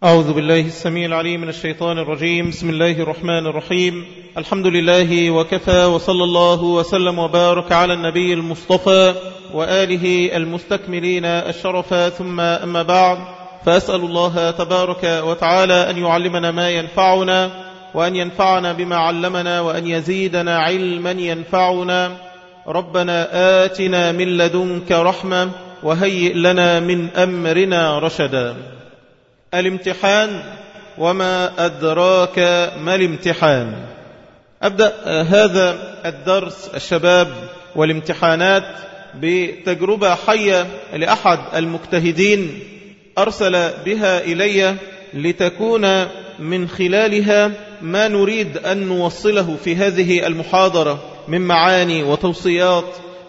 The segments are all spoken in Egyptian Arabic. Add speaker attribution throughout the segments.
Speaker 1: أعوذ بالله السميع العليم من الشيطان الرجيم بسم الله الرحمن الرحيم الحمد لله وكفى وصلى الله وسلم وبارك على النبي المصطفى وآله المستكملين الشرف ثم أما بعد فأسأل الله تبارك وتعالى أن يعلمنا ما ينفعنا وأن ينفعنا بما علمنا وأن يزيدنا علما ينفعنا ربنا آتنا من لدنك رحمة وهيئ لنا من أمرنا رشدا الامتحان وما أدراك ما الامتحان أبدأ هذا الدرس الشباب والامتحانات بتجربة حية لأحد المجتهدين أرسل بها إلي لتكون من خلالها ما نريد أن نوصله في هذه المحاضرة من معاني وتوصيات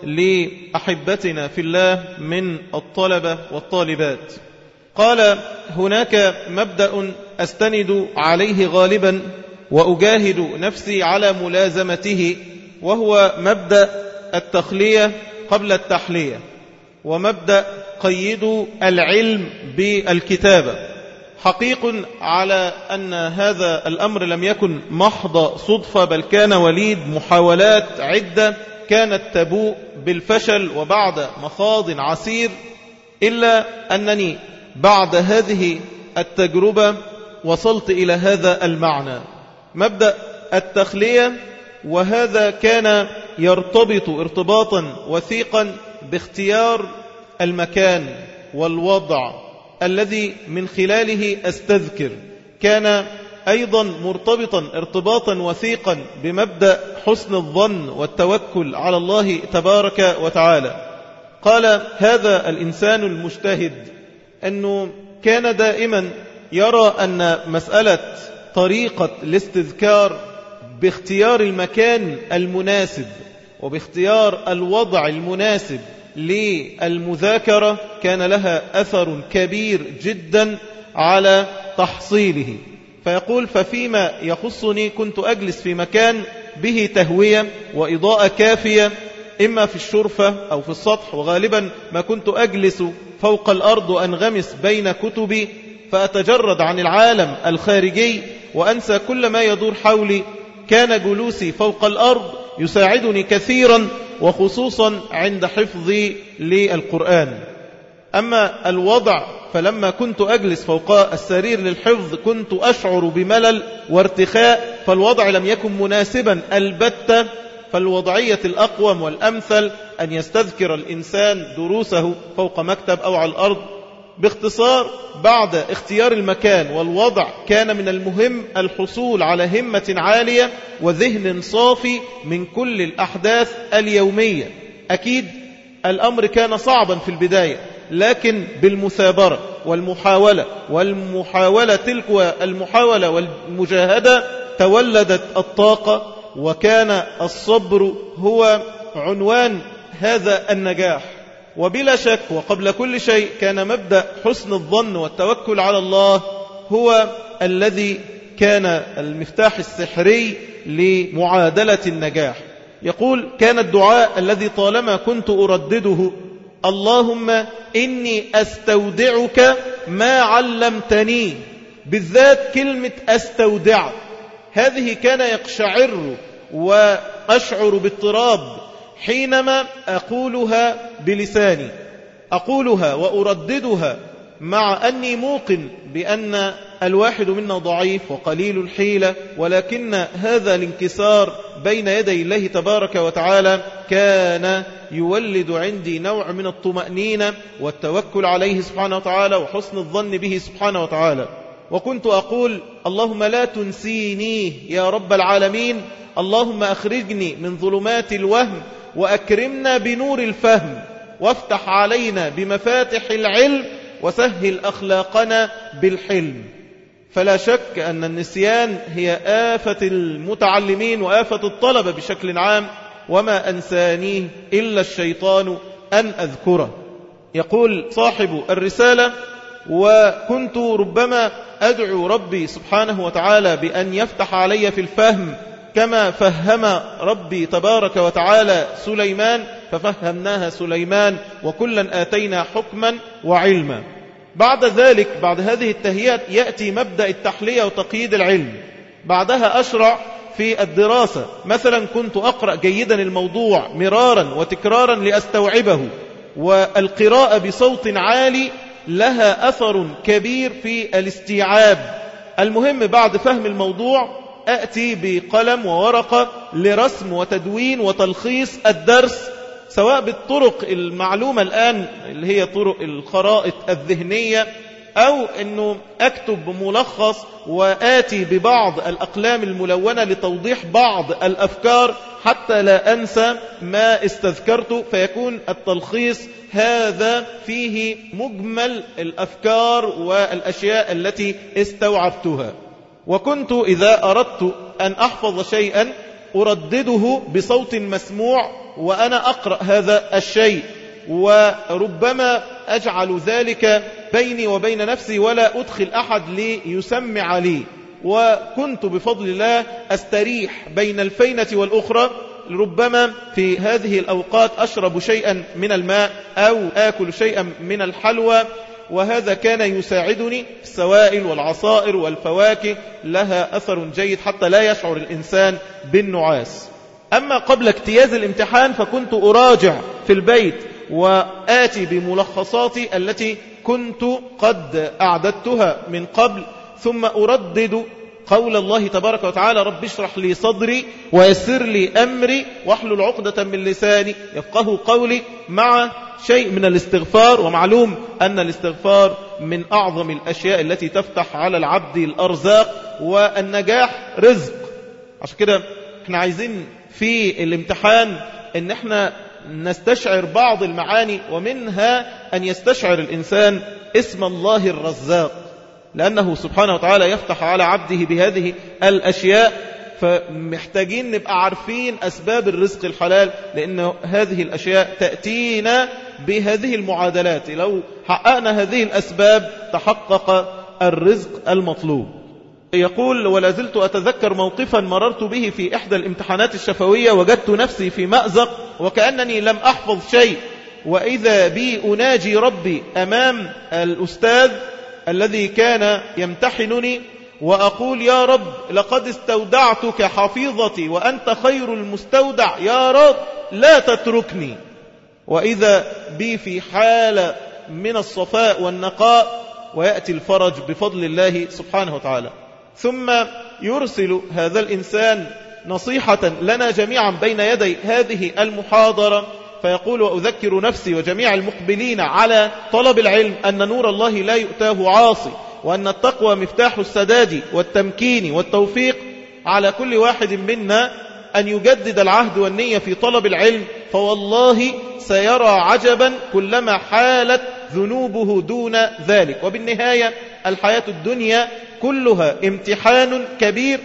Speaker 1: لأحبتنا في الله من الطلبة والطالبات قال هناك مبدأ أستند عليه غالبا وأجاهد نفسي على ملازمته وهو مبدأ التخلية قبل التحلية ومبدأ قيد العلم بالكتابة حقيق على أن هذا الأمر لم يكن محض صدفة بل كان وليد محاولات عدة كانت تبوء بالفشل وبعد مخاض عسير إلا أنني بعد هذه التجربة وصلت إلى هذا المعنى مبدأ التخلية وهذا كان يرتبط ارتباطا وثيقا باختيار المكان والوضع الذي من خلاله استذكر كان أيضا مرتبطا ارتباطا وثيقا بمبدأ حسن الظن والتوكل على الله تبارك وتعالى قال هذا الإنسان المجتهد أنه كان دائما يرى أن مسألة طريقة الاستذكار باختيار المكان المناسب وباختيار الوضع المناسب للمذاكرة كان لها أثر كبير جدا على تحصيله فيقول ففيما يخصني كنت أجلس في مكان به تهوية وإضاءة كافية إما في الشرفة أو في السطح وغالبا ما كنت أجلس فوق الأرض وأنغمس بين كتبي فأتجرد عن العالم الخارجي وأنسى كل ما يدور حولي كان جلوسي فوق الأرض يساعدني كثيرا وخصوصا عند حفظي للقرآن أما الوضع فلما كنت أجلس فوق السرير للحفظ كنت أشعر بملل وارتخاء فالوضع لم يكن مناسبا البتة فالوضعية الأقوم والأمثل أن يستذكر الإنسان دروسه فوق مكتب أو على الأرض باختصار بعد اختيار المكان والوضع كان من المهم الحصول على همة عالية وذهن صافي من كل الأحداث اليومية أكيد الأمر كان صعبا في البداية لكن بالمثابرة والمحاولة والمحاولة تلك المحاولة والمجاهدة تولدت الطاقة وكان الصبر هو عنوان هذا النجاح وبلا شك وقبل كل شيء كان مبدأ حسن الظن والتوكل على الله هو الذي كان المفتاح السحري لمعادلة النجاح يقول كان الدعاء الذي طالما كنت أردده اللهم إني أستودعك ما علمتني بالذات كلمة أستودعك هذه كان يقشعر وأشعر باضطراب حينما أقولها بلساني أقولها وأرددها مع أني موقن بأن الواحد منا ضعيف وقليل الحيلة ولكن هذا الانكسار بين يدي الله تبارك وتعالى كان يولد عندي نوع من الطمأنينة والتوكل عليه سبحانه وتعالى وحسن الظن به سبحانه وتعالى وكنت أقول اللهم لا تنسيني يا رب العالمين اللهم أخرجني من ظلمات الوهم وأكرمنا بنور الفهم وافتح علينا بمفاتح العلم وسهل أخلاقنا بالحلم فلا شك أن النسيان هي آفة المتعلمين وآفة الطلبة بشكل عام وما أنسانيه إلا الشيطان أن أذكره يقول صاحب الرسالة وكنت ربما أدعو ربي سبحانه وتعالى بأن يفتح علي في الفهم كما فهم ربي تبارك وتعالى سليمان ففهمناها سليمان وكلا آتينا حكما وعلما بعد ذلك بعد هذه التهيئات يأتي مبدأ التحلية وتقييد العلم بعدها أشرع في الدراسة مثلا كنت أقرأ جيدا الموضوع مرارا وتكرارا لأستوعبه والقراءة بصوت عالي لها أثر كبير في الاستيعاب المهم بعد فهم الموضوع أأتي بقلم وورقة لرسم وتدوين وتلخيص الدرس سواء بالطرق المعلومة الآن اللي هي طرق الخرائط الذهنية أو أنه أكتب ملخص وآتي ببعض الأقلام الملونة لتوضيح بعض الأفكار حتى لا أنسى ما استذكرت فيكون التلخيص هذا فيه مجمل الأفكار والأشياء التي استوعبتها وكنت إذا أردت أن أحفظ شيئا أردده بصوت مسموع وأنا أقرأ هذا الشيء وربما أجعل ذلك بيني وبين نفسي ولا أدخل أحد ليسمع لي وكنت بفضل الله أستريح بين الفينة والأخرى ربما في هذه الأوقات أشرب شيئا من الماء أو آكل شيئا من الحلوى وهذا كان يساعدني السوائل والعصائر والفواكه لها أثر جيد حتى لا يشعر الإنسان بالنعاس أما قبل اجتياز الامتحان فكنت أراجع في البيت وآتي بملخصاتي التي كنت قد أعددتها من قبل ثم أردد قول الله تبارك وتعالى رب اشرح لي صدري ويسر لي أمري واحلل عقدة من لساني يفقه قولي مع شيء من الاستغفار ومعلوم أن الاستغفار من أعظم الأشياء التي تفتح على العبد الأرزاق والنجاح رزق عشان كده احنا عايزين في الامتحان ان احنا نستشعر بعض المعاني ومنها أن يستشعر الإنسان اسم الله الرزاق لأنه سبحانه وتعالى يفتح على عبده بهذه الأشياء فمحتاجين نبقى عارفين أسباب الرزق الحلال لأن هذه الأشياء تأتينا بهذه المعادلات لو حققنا هذه الأسباب تحقق الرزق المطلوب يقول ولا زلت أتذكر موقفا مررت به في إحدى الامتحانات الشفوية وجدت نفسي في مأزق وكأنني لم أحفظ شيء وإذا بي أناجي ربي أمام الأستاذ الذي كان يمتحنني وأقول يا رب لقد استودعتك حفيظتي وأنت خير المستودع يا رب لا تتركني وإذا بي في حالة من الصفاء والنقاء ويأتي الفرج بفضل الله سبحانه وتعالى ثم يرسل هذا الإنسان نصيحة لنا جميعا بين يدي هذه المحاضرة فيقول وأذكر نفسي وجميع المقبلين على طلب العلم أن نور الله لا يؤتاه عاصي وأن التقوى مفتاح السداد والتمكين والتوفيق على كل واحد منا أن يجدد العهد والنية في طلب العلم فوالله سيرى عجبا كلما حالت ذنوبه دون ذلك وبالنهاية الحياة الدنيا كلها امتحان كبير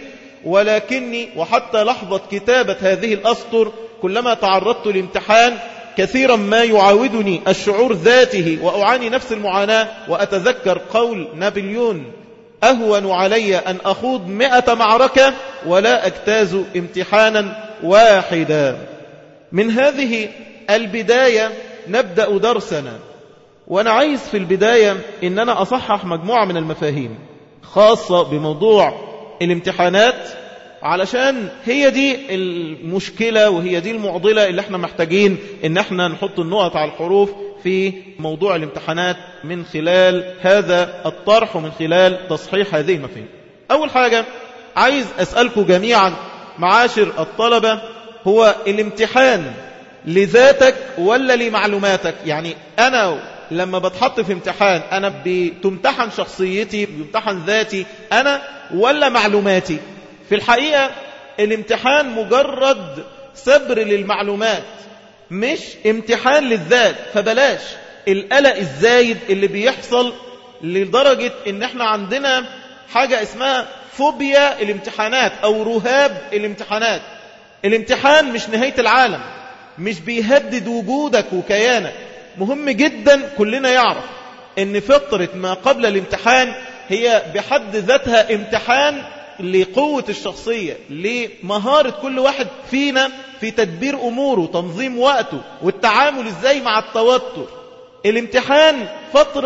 Speaker 1: ولكني وحتى لحظة كتابة هذه الأسطر كلما تعرضت لامتحان كثيرا ما يعاودني الشعور ذاته وأعاني نفس المعاناة وأتذكر قول نابليون أهون علي أن أخوض مئة معركة ولا أجتاز امتحانا واحدا من هذه البداية نبدأ درسنا وأنا عايز في البداية أن أنا أصحح مجموعة من المفاهيم خاصة بموضوع الامتحانات علشان هي دي المشكلة وهي دي المعضلة اللي احنا محتاجين ان احنا نحط النقط على الحروف في موضوع الامتحانات من خلال هذا الطرح ومن خلال تصحيح هذه المفاهيم أول حاجة عايز أسألكم جميعا معاشر الطلبة هو الامتحان لذاتك ولا لمعلوماتك يعني أنا لما بتحط في امتحان أنا بتمتحن شخصيتي بيمتحن ذاتي أنا ولا معلوماتي في الحقيقة الامتحان مجرد سبر للمعلومات مش امتحان للذات فبلاش القلق الزايد اللي بيحصل لدرجة ان احنا عندنا حاجة اسمها فوبيا الامتحانات او رهاب الامتحانات الامتحان مش نهاية العالم مش بيهدد وجودك وكيانك مهم جدا كلنا يعرف ان فطرة ما قبل الامتحان هي بحد ذاتها امتحان لقوة الشخصية لمهارة كل واحد فينا في تدبير أموره تنظيم وقته والتعامل ازاي مع التوتر الامتحان فترة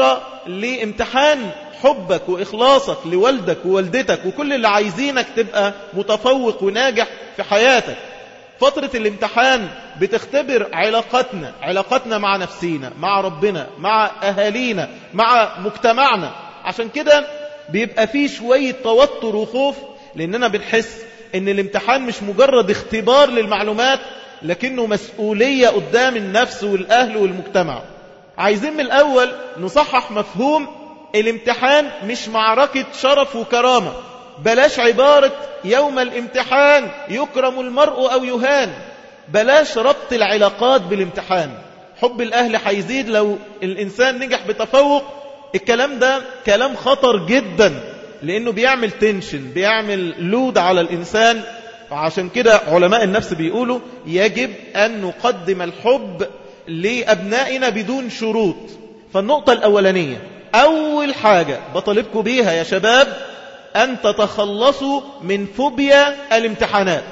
Speaker 1: لامتحان حبك وإخلاصك لوالدك ووالدتك وكل اللي عايزينك تبقى متفوق وناجح في حياتك فترة الامتحان بتختبر علاقتنا علاقتنا مع نفسينا مع ربنا مع أهالينا مع مجتمعنا عشان كده بيبقى فيه شوية توتر وخوف لأننا بنحس ان الامتحان مش مجرد اختبار للمعلومات لكنه مسؤولية قدام النفس والأهل والمجتمع عايزين من الأول نصحح مفهوم الامتحان مش معركة شرف وكرامة بلاش عبارة يوم الامتحان يكرم المرء أو يهان بلاش ربط العلاقات بالامتحان حب الأهل هيزيد لو الإنسان نجح بتفوق الكلام ده كلام خطر جدا لأنه بيعمل تنشن بيعمل لود على الإنسان وعشان كده علماء النفس بيقولوا يجب أن نقدم الحب لأبنائنا بدون شروط فالنقطة الأولانية أول حاجة بطلبكم بيها يا شباب أن تتخلصوا من فوبيا الامتحانات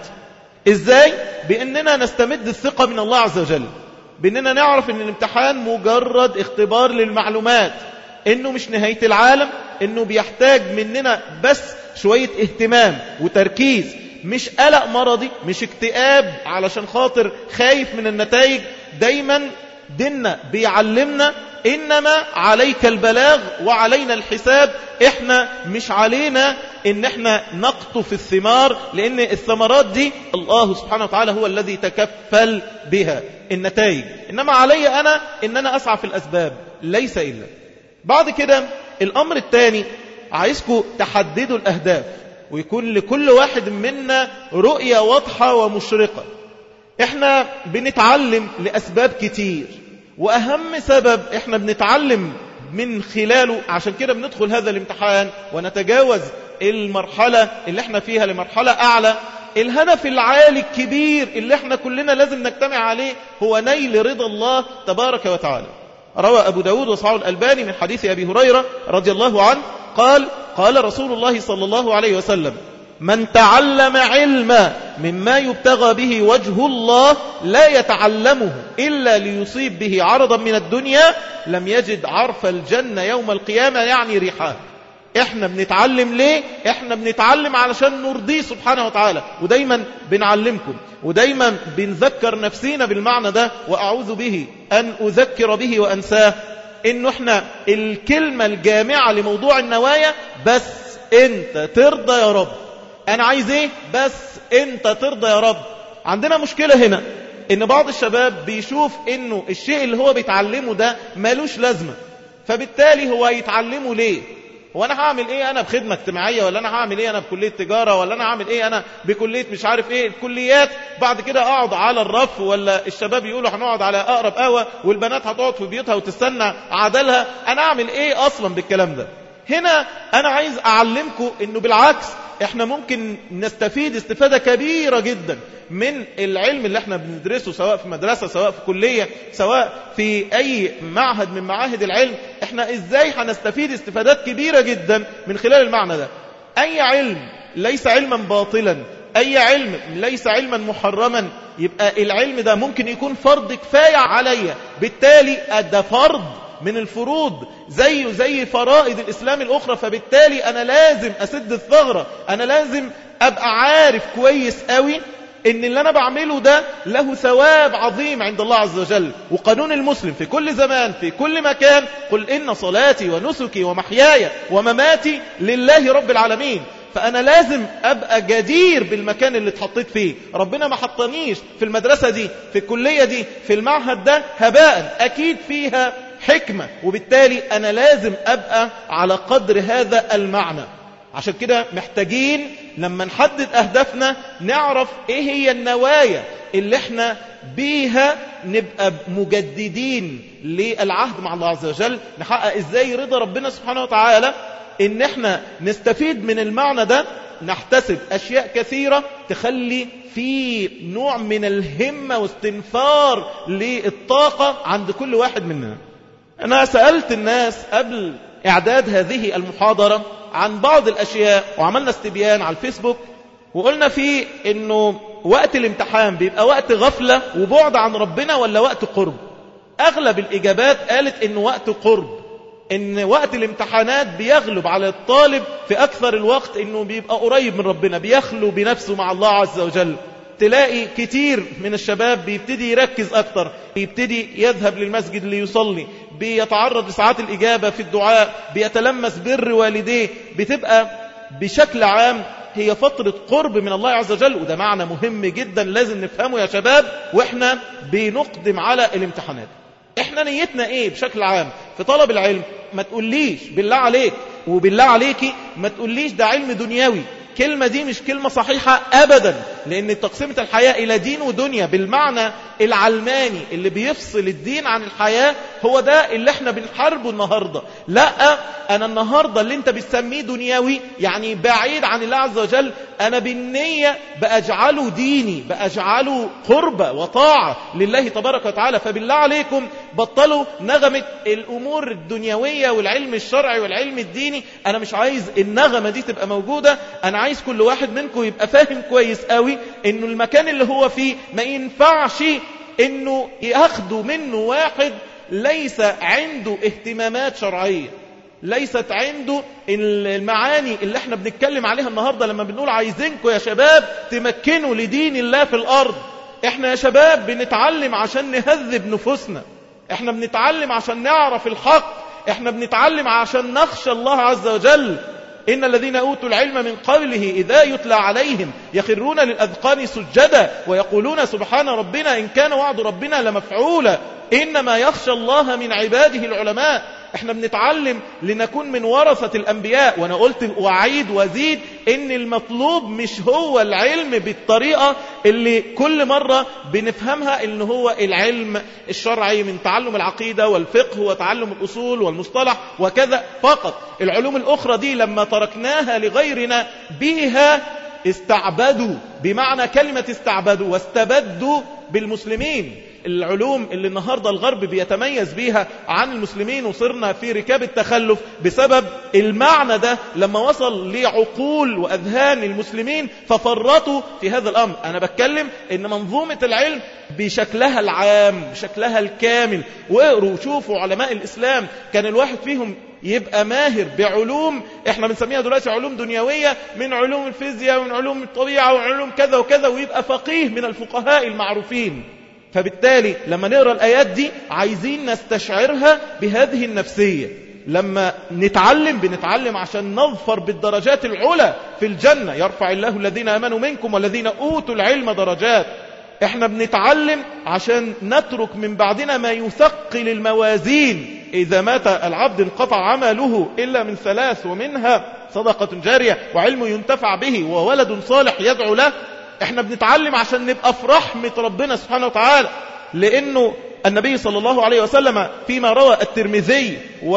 Speaker 1: إزاي؟ بأننا نستمد الثقة من الله عز وجل بأننا نعرف أن الامتحان مجرد اختبار للمعلومات أنه مش نهاية العالم أنه بيحتاج مننا بس شوية اهتمام وتركيز مش قلق مرضي مش اكتئاب علشان خاطر خايف من النتائج دايما ديننا بيعلمنا إنما عليك البلاغ وعلينا الحساب إحنا مش علينا إن إحنا نقطف الثمار لأن الثمرات دي الله سبحانه وتعالى هو الذي تكفل بها النتائج إنما علي أنا إن أنا أسعى في الأسباب ليس إلا بعد كده الأمر الثاني عايزكم تحددوا الأهداف ويكون لكل واحد منا رؤية واضحة ومشرقة احنا بنتعلم لأسباب كتير وأهم سبب احنا بنتعلم من خلاله عشان كده بندخل هذا الامتحان ونتجاوز المرحلة اللي احنا فيها لمرحلة أعلى الهدف العالي الكبير اللي احنا كلنا لازم نجتمع عليه هو نيل رضا الله تبارك وتعالى روى أبو داود وصحاب الألباني من حديث أبي هريرة رضي الله عنه قال قال رسول الله صلى الله عليه وسلم من تعلم علما مما يبتغى به وجه الله لا يتعلمه إلا ليصيب به عرضا من الدنيا لم يجد عرف الجنة يوم القيامة يعني ريحها احنا بنتعلم ليه احنا بنتعلم علشان نرضيه سبحانه وتعالى ودايما بنعلمكم ودايما بنذكر نفسينا بالمعنى ده واعوذ به ان اذكر به وانساه انه احنا الكلمة الجامعة لموضوع النوايا بس انت ترضى يا رب انا عايز ايه بس انت ترضى يا رب عندنا مشكلة هنا ان بعض الشباب بيشوف انه الشيء اللي هو بيتعلمه ده ملوش لازمة فبالتالي هو يتعلمه ليه هو انا هعمل ايه انا بخدمة اجتماعية ولا انا هعمل ايه انا بكلية تجارة ولا انا هعمل ايه انا بكلية مش عارف ايه الكليات بعد كده اقعد على الرف ولا الشباب يقولوا هنقعد على اقرب قهوة والبنات هتقعد في بيوتها وتستنى عدلها انا اعمل ايه اصلا بالكلام ده هنا انا عايز اعلمكم انه بالعكس احنا ممكن نستفيد استفادة كبيرة جدا من العلم اللي احنا بندرسه سواء في مدرسة سواء في كلية سواء في اي معهد من معاهد العلم احنا ازاي هنستفيد استفادات كبيرة جدا من خلال المعنى ده اي علم ليس علما باطلا اي علم ليس علما محرما يبقى العلم ده ممكن يكون فرض كفاية عليا بالتالي ده فرض من الفروض زيه زي فرائض الإسلام الأخرى فبالتالي أنا لازم أسد الثغرة أنا لازم أبقى عارف كويس قوي ان اللي انا بعمله ده له ثواب عظيم عند الله عز وجل وقانون المسلم في كل زمان في كل مكان قل ان صلاتي ونسكي ومحياي ومماتي لله رب العالمين فأنا لازم أبقى جدير بالمكان اللي اتحطيت فيه ربنا ما حطنيش في المدرسة دي في الكلية دي في المعهد ده هباء أكيد فيها حكمة وبالتالي أنا لازم أبقى على قدر هذا المعنى عشان كده محتاجين لما نحدد أهدافنا نعرف إيه هي النوايا اللي احنا بيها نبقى مجددين للعهد مع الله عز وجل نحقق ازاي رضا ربنا سبحانه وتعالى ان احنا نستفيد من المعنى ده نحتسب اشياء كثيرة تخلي في نوع من الهمة واستنفار للطاقة عند كل واحد مننا انا سألت الناس قبل اعداد هذه المحاضرة عن بعض الاشياء وعملنا استبيان على الفيسبوك وقلنا فيه انه وقت الامتحان بيبقى وقت غفلة وبعد عن ربنا ولا وقت قرب اغلب الاجابات قالت انه وقت قرب ان وقت الامتحانات بيغلب على الطالب في اكثر الوقت انه بيبقى قريب من ربنا بيخلو بنفسه مع الله عز وجل تلاقي كتير من الشباب بيبتدي يركز أكتر بيبتدي يذهب للمسجد ليصلي بيتعرض لساعات الإجابة في الدعاء بيتلمس بر والديه بتبقى بشكل عام هي فترة قرب من الله عز وجل وده معنى مهم جدا لازم نفهمه يا شباب واحنا بنقدم على الامتحانات احنا نيتنا ايه بشكل عام في طلب العلم ما تقوليش بالله عليك وبالله عليكي ما تقوليش ده علم دنيوي كلمة دي مش كلمة صحيحة أبدا لأن تقسيمة الحياة إلى دين ودنيا بالمعنى العلماني اللي بيفصل الدين عن الحياة هو ده اللي احنا بنحاربه النهاردة لا أنا النهاردة اللي انت بتسميه دنيوي يعني بعيد عن الله عز وجل أنا بالنية بأجعله ديني بأجعله قربة وطاعة لله تبارك وتعالى فبالله عليكم بطلوا نغمة الأمور الدنيوية والعلم الشرعي والعلم الديني أنا مش عايز النغمة دي تبقى موجودة أنا عايز كل واحد منكم يبقى فاهم كويس قوي إنه المكان اللي هو فيه ما ينفعش إنه ياخدوا منه واحد ليس عنده اهتمامات شرعية ليست عنده المعاني اللي احنا بنتكلم عليها النهاردة لما بنقول عايزينكم يا شباب تمكنوا لدين الله في الأرض احنا يا شباب بنتعلم عشان نهذب نفوسنا احنا بنتعلم عشان نعرف الحق احنا بنتعلم عشان نخشى الله عز وجل إن الذين أوتوا العلم من قبله إذا يتلى عليهم يخرون للأذقان سجدا ويقولون سبحان ربنا إن كان وعد ربنا لمفعولا إنما يخشى الله من عباده العلماء احنا بنتعلم لنكون من ورثة الأنبياء وانا قلت وعيد وزيد ان المطلوب مش هو العلم بالطريقة اللي كل مرة بنفهمها ان هو العلم الشرعي من تعلم العقيدة والفقه وتعلم الأصول والمصطلح وكذا فقط العلوم الأخرى دي لما تركناها لغيرنا بها استعبدوا بمعنى كلمة استعبدوا واستبدوا بالمسلمين العلوم اللي النهاردة الغرب بيتميز بيها عن المسلمين وصرنا في ركاب التخلف بسبب المعنى ده لما وصل لعقول وأذهان المسلمين ففرطوا في هذا الأمر أنا بتكلم إن منظومة العلم بشكلها العام بشكلها الكامل واقروا وشوفوا علماء الإسلام كان الواحد فيهم يبقى ماهر بعلوم احنا بنسميها دلوقتي علوم دنيوية من علوم الفيزياء ومن علوم الطبيعة وعلوم كذا وكذا ويبقى فقيه من الفقهاء المعروفين فبالتالي لما نقرأ الآيات دي عايزين نستشعرها بهذه النفسية لما نتعلم بنتعلم عشان نظفر بالدرجات العلى في الجنة يرفع الله الذين أمنوا منكم والذين أوتوا العلم درجات احنا بنتعلم عشان نترك من بعدنا ما يثقل الموازين إذا مات العبد انقطع عمله إلا من ثلاث ومنها صدقة جارية وعلم ينتفع به وولد صالح يدعو له احنا بنتعلم عشان نبقى في رحمة ربنا سبحانه وتعالى لأنه النبي صلى الله عليه وسلم فيما روى الترمذي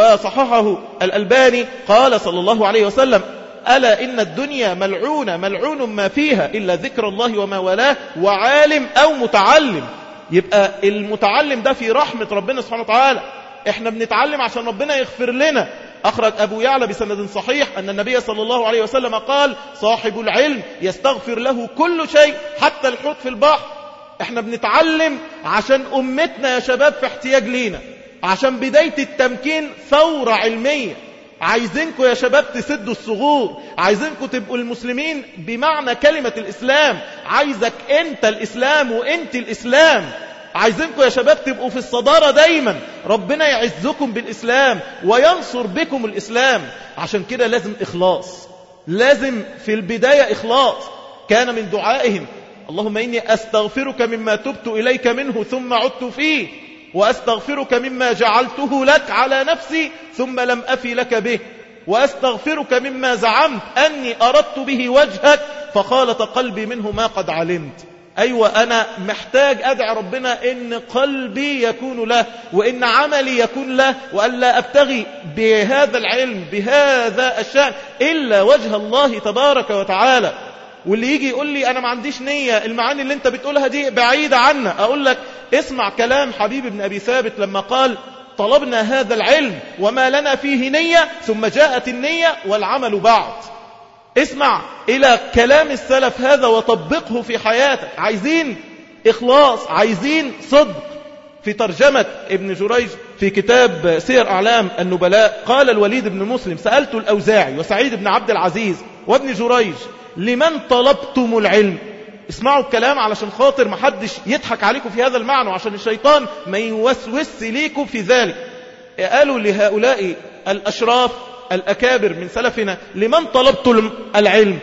Speaker 1: وصححه الألباني قال صلى الله عليه وسلم ألا إن الدنيا ملعونة ملعون ما فيها إلا ذكر الله وما ولاه وعالم أو متعلم يبقى المتعلم ده في رحمة ربنا سبحانه وتعالى احنا بنتعلم عشان ربنا يغفر لنا أخرج أبو يعلى بسند صحيح أن النبي صلى الله عليه وسلم قال صاحب العلم يستغفر له كل شيء حتى الحوت في البحر احنا بنتعلم عشان أمتنا يا شباب في احتياج لينا عشان بداية التمكين ثورة علمية عايزينكم يا شباب تسدوا الثغور عايزينكم تبقوا المسلمين بمعنى كلمة الإسلام عايزك أنت الإسلام وأنت الإسلام عايزينكم يا شباب تبقوا في الصدارة دايما ربنا يعزكم بالإسلام وينصر بكم الإسلام عشان كده لازم إخلاص لازم في البداية إخلاص كان من دعائهم اللهم إني أستغفرك مما تبت إليك منه ثم عدت فيه وأستغفرك مما جعلته لك على نفسي ثم لم أفي لك به وأستغفرك مما زعمت أني أردت به وجهك فخالط قلبي منه ما قد علمت أيوة أنا محتاج أدعي ربنا إن قلبي يكون له وإن عملي يكون له وألا أبتغي بهذا العلم بهذا الشأن إلا وجه الله تبارك وتعالى واللي يجي يقول لي أنا ما عنديش نية المعاني اللي أنت بتقولها دي بعيدة عنا أقول لك اسمع كلام حبيب بن أبي ثابت لما قال طلبنا هذا العلم وما لنا فيه نية ثم جاءت النية والعمل بعد اسمع إلى كلام السلف هذا وطبقه في حياتك عايزين إخلاص عايزين صدق في ترجمة ابن جريج في كتاب سير أعلام النبلاء قال الوليد بن مسلم سألت الأوزاعي وسعيد بن عبد العزيز وابن جريج لمن طلبتم العلم اسمعوا الكلام علشان خاطر محدش يضحك عليكم في هذا المعنى وعشان الشيطان ما يوسوس ليكم في ذلك قالوا لهؤلاء الأشراف الأكابر من سلفنا لمن طلبتم العلم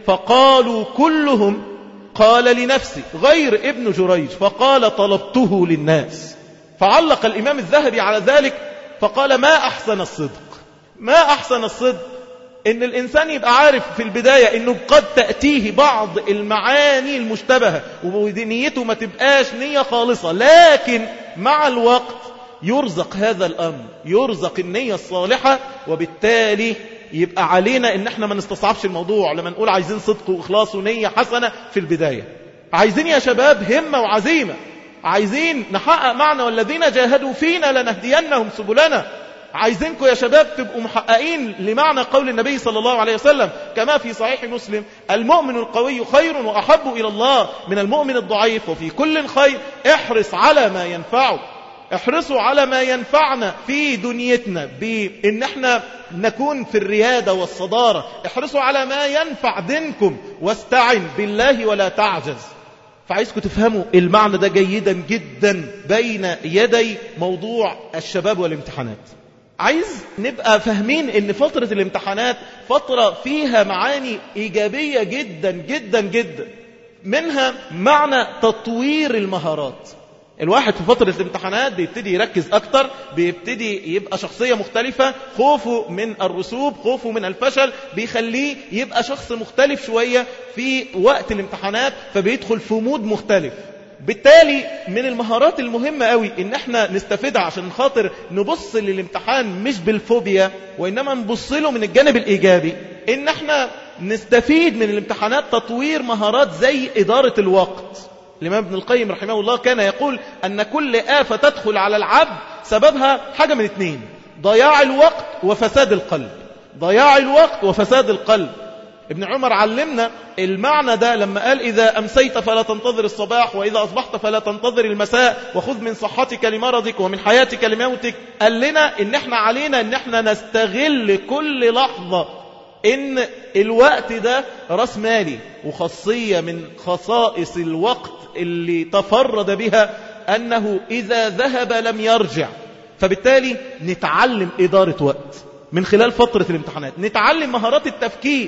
Speaker 1: فقالوا كلهم قال لنفسي غير ابن جريج فقال طلبته للناس فعلق الإمام الذهبي على ذلك فقال ما أحسن الصدق ما أحسن الصدق إن الإنسان يبقى عارف في البداية إنه قد تأتيه بعض المعاني المشتبهة ونيته ما تبقاش نية خالصة لكن مع الوقت يرزق هذا الأمر يرزق النية الصالحة وبالتالي يبقى علينا ان احنا ما نستصعبش الموضوع لما نقول عايزين صدق واخلاص ونية حسنة في البداية عايزين يا شباب همة وعزيمة عايزين نحقق معنى والذين جاهدوا فينا لنهدينهم سبلنا عايزينكم يا شباب تبقوا محققين لمعنى قول النبي صلى الله عليه وسلم كما في صحيح مسلم المؤمن القوي خير وأحب إلى الله من المؤمن الضعيف وفي كل خير احرص على ما ينفعك احرصوا على ما ينفعنا في دنيتنا بان احنا نكون في الريادة والصدارة احرصوا على ما ينفع دينكم واستعن بالله ولا تعجز فعايزكم تفهموا المعنى ده جيدا جدا بين يدي موضوع الشباب والامتحانات عايز نبقى فاهمين ان فترة الامتحانات فترة فيها معاني ايجابية جدا جدا جدا منها معنى تطوير المهارات الواحد في فترة الامتحانات بيبتدي يركز أكتر بيبتدي يبقى شخصية مختلفة خوفه من الرسوب خوفه من الفشل بيخليه يبقى شخص مختلف شوية في وقت الامتحانات فبيدخل في مود مختلف بالتالي من المهارات المهمة قوي ان احنا نستفيدها عشان خاطر نبص للامتحان مش بالفوبيا وانما نبص له من الجانب الايجابي ان احنا نستفيد من الامتحانات تطوير مهارات زي ادارة الوقت الإمام ابن القيم رحمه الله كان يقول أن كل آفة تدخل على العبد سببها حاجة من اثنين ضياع الوقت وفساد القلب ضياع الوقت وفساد القلب ابن عمر علمنا المعنى ده لما قال إذا أمسيت فلا تنتظر الصباح وإذا أصبحت فلا تنتظر المساء وخذ من صحتك لمرضك ومن حياتك لموتك قال لنا إن احنا علينا إن احنا نستغل كل لحظة إن الوقت ده راس مالي وخاصية من خصائص الوقت اللي تفرد بها أنه إذا ذهب لم يرجع فبالتالي نتعلم إدارة وقت من خلال فترة الامتحانات نتعلم مهارات التفكير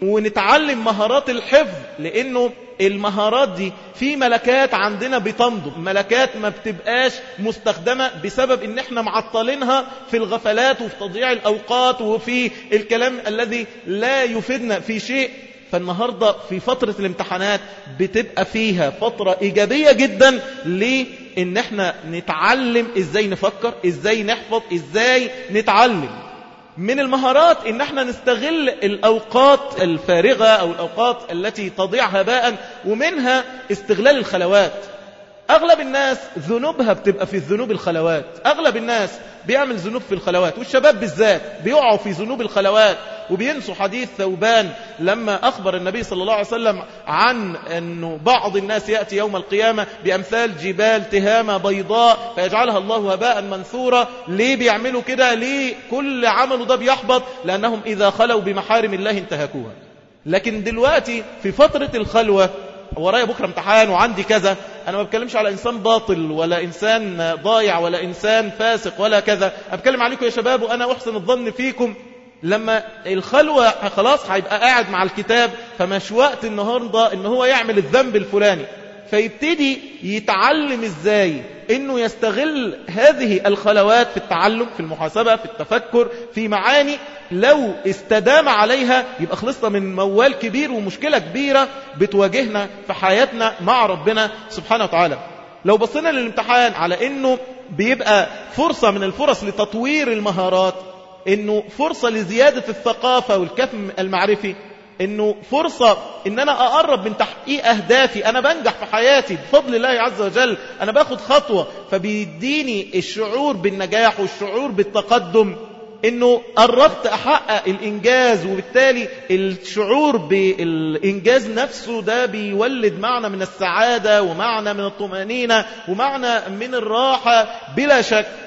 Speaker 1: ونتعلم مهارات الحفظ لأنه المهارات دي في ملكات عندنا بتنضب ملكات ما بتبقاش مستخدمة بسبب ان احنا معطلينها في الغفلات وفي تضييع الأوقات وفي الكلام الذي لا يفيدنا في شيء فالنهاردة في فترة الامتحانات بتبقى فيها فترة إيجابية جدا لإن احنا نتعلم إزاي نفكر إزاي نحفظ إزاي نتعلم من المهارات ان احنا نستغل الاوقات الفارغة او الاوقات التي تضيع هباء ومنها استغلال الخلوات اغلب الناس ذنوبها بتبقى في الذنوب الخلوات اغلب الناس بيعمل ذنوب في الخلوات والشباب بالذات بيقعوا في ذنوب الخلوات وبينسوا حديث ثوبان لما أخبر النبي صلى الله عليه وسلم عن أنه بعض الناس يأتي يوم القيامة بأمثال جبال تهامة بيضاء فيجعلها الله هباء منثورا ليه بيعملوا كده ليه كل عمله ده بيحبط لأنهم إذا خلوا بمحارم الله انتهكوها لكن دلوقتي في فترة الخلوة ورايا بكرة امتحان وعندي كذا أنا ما بتكلمش على إنسان باطل ولا إنسان ضايع ولا إنسان فاسق ولا كذا أنا بتكلم عليكم يا شباب وأنا أحسن الظن فيكم لما الخلوة خلاص هيبقى قاعد مع الكتاب فمش وقت النهاردة ان هو يعمل الذنب الفلاني فيبتدي يتعلم ازاي انه يستغل هذه الخلوات في التعلم في المحاسبة في التفكر في معاني لو استدام عليها يبقى خلصنا من موال كبير ومشكلة كبيرة بتواجهنا في حياتنا مع ربنا سبحانه وتعالى لو بصينا للامتحان على انه بيبقى فرصة من الفرص لتطوير المهارات انه فرصة لزيادة الثقافة والكفم المعرفي انه فرصة ان انا اقرب من تحقيق اهدافي انا بنجح في حياتي بفضل الله عز وجل انا باخد خطوة فبيديني الشعور بالنجاح والشعور بالتقدم انه قربت احقق الانجاز وبالتالي الشعور بالانجاز نفسه ده بيولد معنى من السعادة ومعنى من الطمأنينة ومعنى من الراحة بلا شك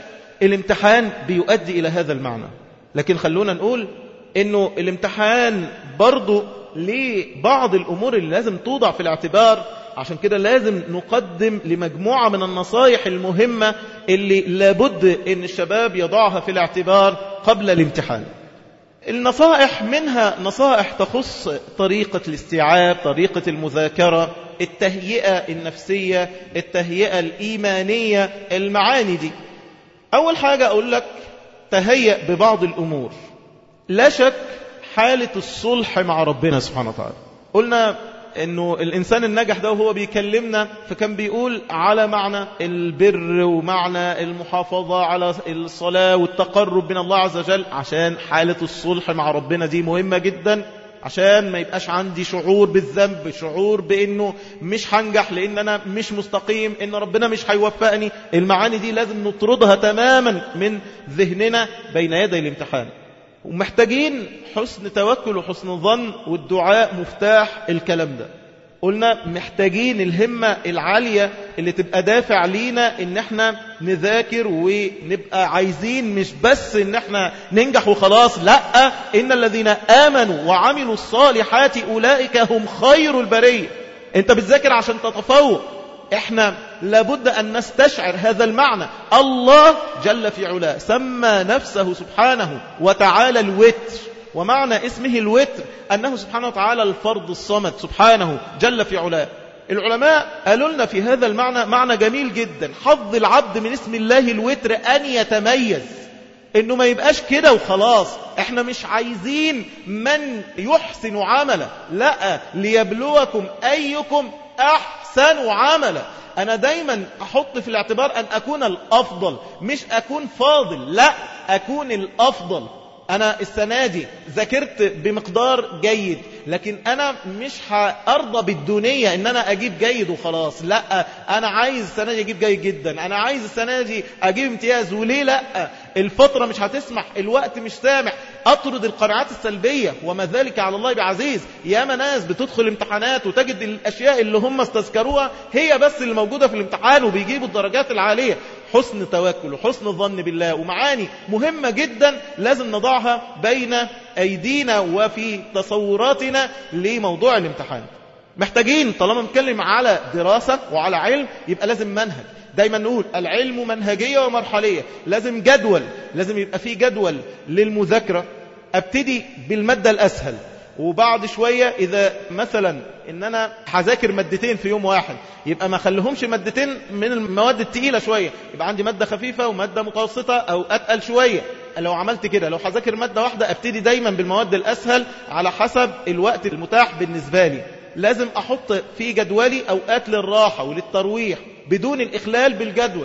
Speaker 1: الامتحان بيؤدي إلى هذا المعنى لكن خلونا نقول انه الامتحان برضو لبعض الامور اللي لازم توضع في الاعتبار عشان كده لازم نقدم لمجموعة من النصائح المهمة اللي لابد ان الشباب يضعها في الاعتبار قبل الامتحان النصائح منها نصائح تخص طريقة الاستيعاب طريقة المذاكرة التهيئة النفسية التهيئة الإيمانية المعاني دي أول حاجة أقول لك تهيأ ببعض الأمور لا شك حالة الصلح مع ربنا سبحانه وتعالى قلنا انه الانسان النجح ده وهو بيكلمنا فكان بيقول على معنى البر ومعنى المحافظة على الصلاة والتقرب من الله عز وجل عشان حالة الصلح مع ربنا دي مهمة جدا عشان ما يبقاش عندي شعور بالذنب شعور بانه مش هنجح لان انا مش مستقيم ان ربنا مش هيوفقني المعاني دي لازم نطردها تماما من ذهننا بين يدي الامتحان ومحتاجين حسن توكل وحسن ظن والدعاء مفتاح الكلام ده قلنا محتاجين الهمة العالية اللي تبقى دافع لينا ان احنا نذاكر ونبقى عايزين مش بس ان احنا ننجح وخلاص لا ان الذين امنوا وعملوا الصالحات اولئك هم خير البرية انت بتذاكر عشان تتفوق احنا لابد أن نستشعر هذا المعنى الله جل في علاه سمى نفسه سبحانه وتعالى الوتر ومعنى اسمه الوتر أنه سبحانه وتعالى الفرد الصمد سبحانه جل في علاه العلماء قالوا لنا في هذا المعنى معنى جميل جدا حظ العبد من اسم الله الوتر أن يتميز انه ما يبقاش كده وخلاص احنا مش عايزين من يحسن عمله لا ليبلوكم ايكم احسن عملا أنا دايما أحط في الاعتبار أن أكون الأفضل مش أكون فاضل لا أكون الأفضل أنا السنة دي ذاكرت بمقدار جيد لكن أنا مش هأرضى بالدونية إن أنا أجيب جيد وخلاص لا أنا عايز السنة دي أجيب جيد جدا أنا عايز السنة دي أجيب امتياز وليه لا الفترة مش هتسمح الوقت مش سامح أطرد القناعات السلبية وما ذلك على الله بعزيز ياما ناس بتدخل امتحانات وتجد الأشياء اللي هم استذكروها هي بس اللي موجودة في الامتحان وبيجيبوا الدرجات العالية حسن توكل وحسن الظن بالله ومعاني مهمة جدا لازم نضعها بين أيدينا وفي تصوراتنا لموضوع الامتحان محتاجين طالما نتكلم على دراسة وعلى علم يبقى لازم منهج دايما نقول العلم منهجية ومرحلية لازم جدول لازم يبقى فيه جدول للمذاكرة ابتدي بالمادة الأسهل وبعد شوية إذا مثلا إن أنا هذاكر مادتين في يوم واحد يبقى ما خليهمش مادتين من المواد التقيلة شوية يبقى عندي مادة خفيفة ومادة متوسطة أو أتقل شوية لو عملت كده لو هذاكر مادة واحدة ابتدي دايما بالمواد الأسهل على حسب الوقت المتاح بالنسبة لي لازم أحط في جدولي أوقات للراحة وللترويح بدون الإخلال بالجدول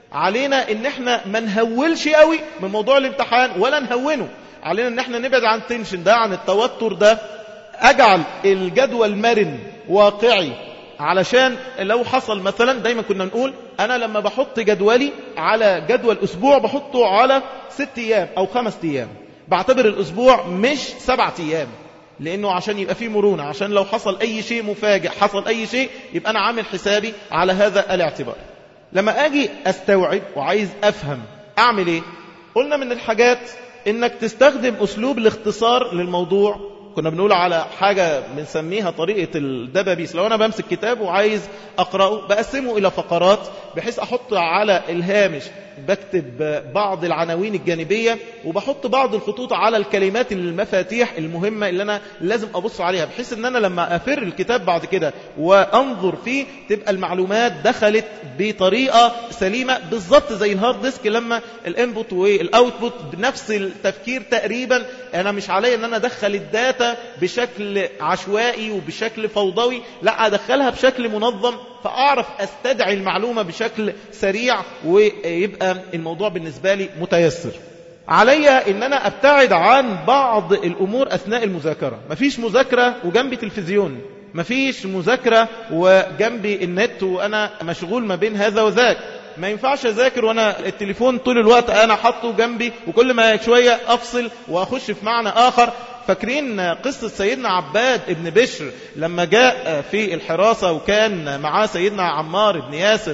Speaker 1: علينا ان احنا ما نهولش قوي من موضوع الامتحان ولا نهونه علينا ان احنا نبعد عن التنشن ده عن التوتر ده اجعل الجدول مرن واقعي علشان لو حصل مثلا دايما كنا نقول انا لما بحط جدولي على جدول اسبوع بحطه على ست ايام او خمس ايام بعتبر الاسبوع مش سبعة ايام لانه عشان يبقى فيه مرونة عشان لو حصل اي شيء مفاجئ حصل اي شيء يبقى انا عامل حسابي على هذا الاعتبار لما اجي استوعب وعايز افهم اعمل ايه قلنا من الحاجات انك تستخدم اسلوب الاختصار للموضوع كنا بنقول على حاجة بنسميها طريقة الدبابيس لو أنا بمسك كتاب وعايز أقرأه بقسمه إلى فقرات بحيث أحط على الهامش بكتب بعض العناوين الجانبية وبحط بعض الخطوط على الكلمات المفاتيح المهمة اللي أنا لازم أبص عليها بحيث أن أنا لما أفر الكتاب بعد كده وأنظر فيه تبقى المعلومات دخلت بطريقة سليمة بالضبط زي الهارد ديسك لما الانبوت والاوتبوت بنفس التفكير تقريبا أنا مش علي أن أنا أدخل الداتا بشكل عشوائي وبشكل فوضوي لا أدخلها بشكل منظم فأعرف أستدعي المعلومة بشكل سريع ويبقى الموضوع بالنسبة لي متيسر علي ان انا ابتعد عن بعض الامور اثناء المذاكرة مفيش مذاكرة وجنبي تلفزيون مفيش مذاكرة وجنبي النت وانا مشغول ما بين هذا وذاك ما ينفعش اذاكر وانا التليفون طول الوقت انا حاطه جنبي وكل ما شوية افصل واخش في معنى اخر فاكرين قصة سيدنا عباد ابن بشر لما جاء في الحراسة وكان معاه سيدنا عمار ابن ياسر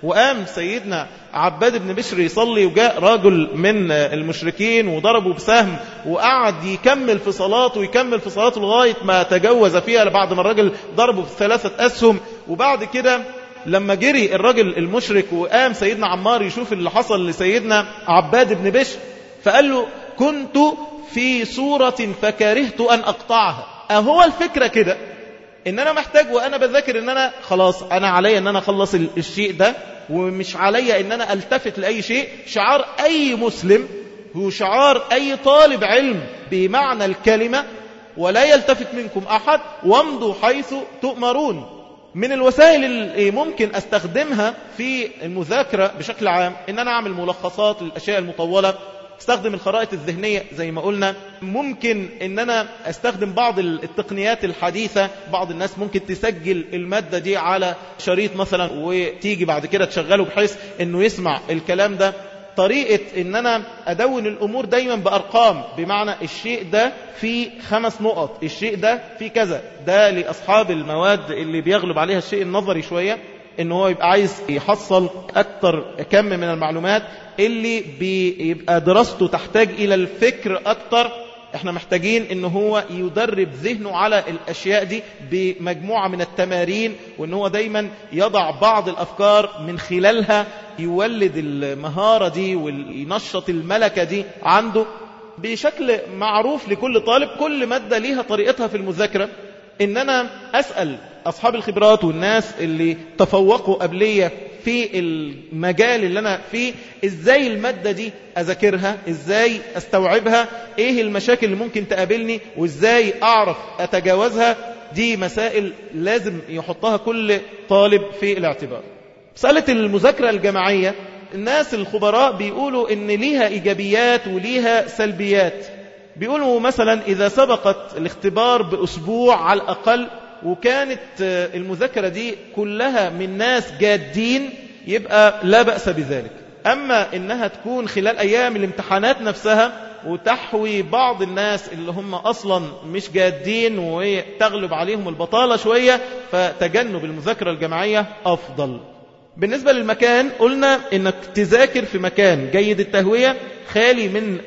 Speaker 1: وقام سيدنا عباد بن بشر يصلي وجاء رجل من المشركين وضربه بسهم وقعد يكمل في صلاته ويكمل في صلاته لغاية ما تجوز فيها بعد ما الراجل ضربه في ثلاثة أسهم وبعد كده لما جري الراجل المشرك وقام سيدنا عمار يشوف اللي حصل لسيدنا عباد بن بشر فقال له كنت في صورة فكرهت أن أقطعها أهو الفكرة كده ان انا محتاج وانا بذاكر ان انا خلاص انا عليا ان انا اخلص الشيء ده ومش عليا ان انا التفت لاي شيء شعار اي مسلم هو شعار اي طالب علم بمعنى الكلمة ولا يلتفت منكم احد وامضوا حيث تؤمرون من الوسائل اللي ممكن استخدمها في المذاكرة بشكل عام ان انا اعمل ملخصات للاشياء المطولة استخدم الخرائط الذهنية زي ما قلنا ممكن ان انا استخدم بعض التقنيات الحديثة بعض الناس ممكن تسجل المادة دي على شريط مثلا وتيجي بعد كده تشغله بحيث انه يسمع الكلام ده طريقة ان انا ادون الامور دايما بارقام بمعنى الشيء ده في خمس نقط الشيء ده في كذا ده لاصحاب المواد اللي بيغلب عليها الشيء النظري شوية ان هو يبقى عايز يحصل اكتر كم من المعلومات اللي بيبقى دراسته تحتاج الى الفكر اكتر احنا محتاجين ان هو يدرب ذهنه على الاشياء دي بمجموعة من التمارين وان هو دايما يضع بعض الافكار من خلالها يولد المهارة دي وينشط الملكة دي عنده بشكل معروف لكل طالب كل مادة ليها طريقتها في المذاكرة ان انا اسأل اصحاب الخبرات والناس اللي تفوقوا قبلية في المجال اللي انا فيه ازاي المادة دي اذاكرها ازاي استوعبها ايه المشاكل اللي ممكن تقابلني وازاي اعرف اتجاوزها دي مسائل لازم يحطها كل طالب في الاعتبار مسألة المذاكرة الجماعية الناس الخبراء بيقولوا ان ليها ايجابيات وليها سلبيات بيقولوا مثلا اذا سبقت الاختبار باسبوع على الاقل وكانت المذاكرة دي كلها من ناس جادين يبقى لا بأس بذلك أما إنها تكون خلال أيام الامتحانات نفسها وتحوي بعض الناس اللي هم أصلا مش جادين وتغلب عليهم البطالة شوية فتجنب المذاكرة الجماعية أفضل بالنسبة للمكان قلنا إنك تذاكر في مكان جيد التهوية خالي من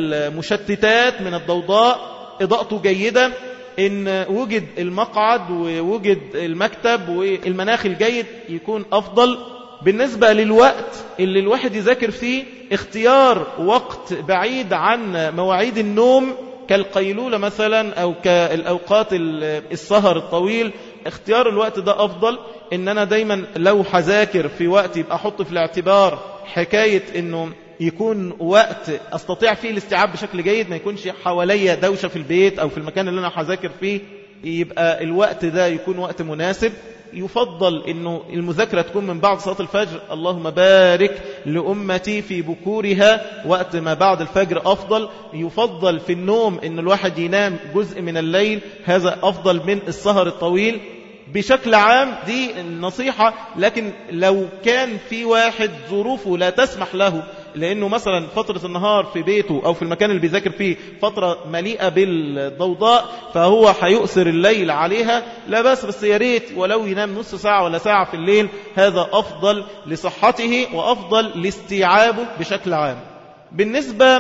Speaker 1: المشتتات من الضوضاء إضاءته جيدة إن وجد المقعد ووجد المكتب والمناخ الجيد يكون أفضل بالنسبة للوقت اللي الواحد يذاكر فيه اختيار وقت بعيد عن مواعيد النوم كالقيلولة مثلا أو كالأوقات السهر الطويل اختيار الوقت ده أفضل إن أنا دايما لو حذاكر في وقت يبقى أحط في الاعتبار حكاية إنه يكون وقت استطيع فيه الاستيعاب بشكل جيد ما يكونش حواليا دوشة في البيت او في المكان اللي انا هذاكر فيه يبقى الوقت ده يكون وقت مناسب يفضل انه المذاكرة تكون من بعد صلاة الفجر اللهم بارك لأمتي في بكورها وقت ما بعد الفجر أفضل يفضل في النوم ان الواحد ينام جزء من الليل هذا أفضل من السهر الطويل بشكل عام دي النصيحة لكن لو كان في واحد ظروفه لا تسمح له لأنه مثلا فترة النهار في بيته أو في المكان اللي بيذاكر فيه فترة مليئة بالضوضاء فهو هيؤثر الليل عليها لا بس بس يا ريت ولو ينام نص ساعة ولا ساعة في الليل هذا أفضل لصحته وأفضل لاستيعابه بشكل عام بالنسبة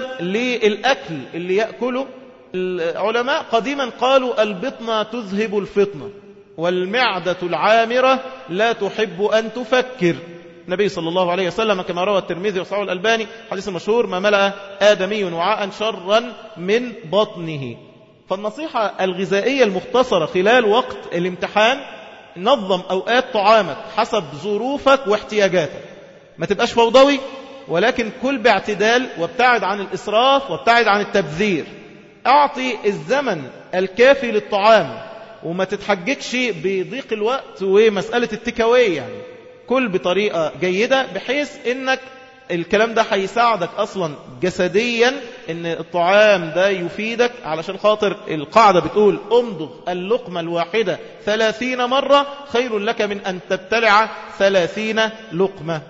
Speaker 1: للأكل اللي يأكله العلماء قديما قالوا البطنة تذهب الفطنة والمعدة العامرة لا تحب أن تفكر النبي صلى الله عليه وسلم كما روى الترمذي وصححه الألباني حديث مشهور ما ملأ آدمي وعاء شرا من بطنه فالنصيحة الغذائية المختصرة خلال وقت الامتحان نظم أوقات طعامك حسب ظروفك واحتياجاتك ما تبقاش فوضوي ولكن كل باعتدال وابتعد عن الإسراف وابتعد عن التبذير أعطي الزمن الكافي للطعام وما تتحججش بضيق الوقت ومسألة التكاوي يعني كل بطريقة جيدة بحيث انك الكلام ده هيساعدك اصلا جسديا ان الطعام ده يفيدك علشان خاطر القاعدة بتقول امضغ اللقمة الواحدة ثلاثين مرة خير لك من ان تبتلع ثلاثين لقمة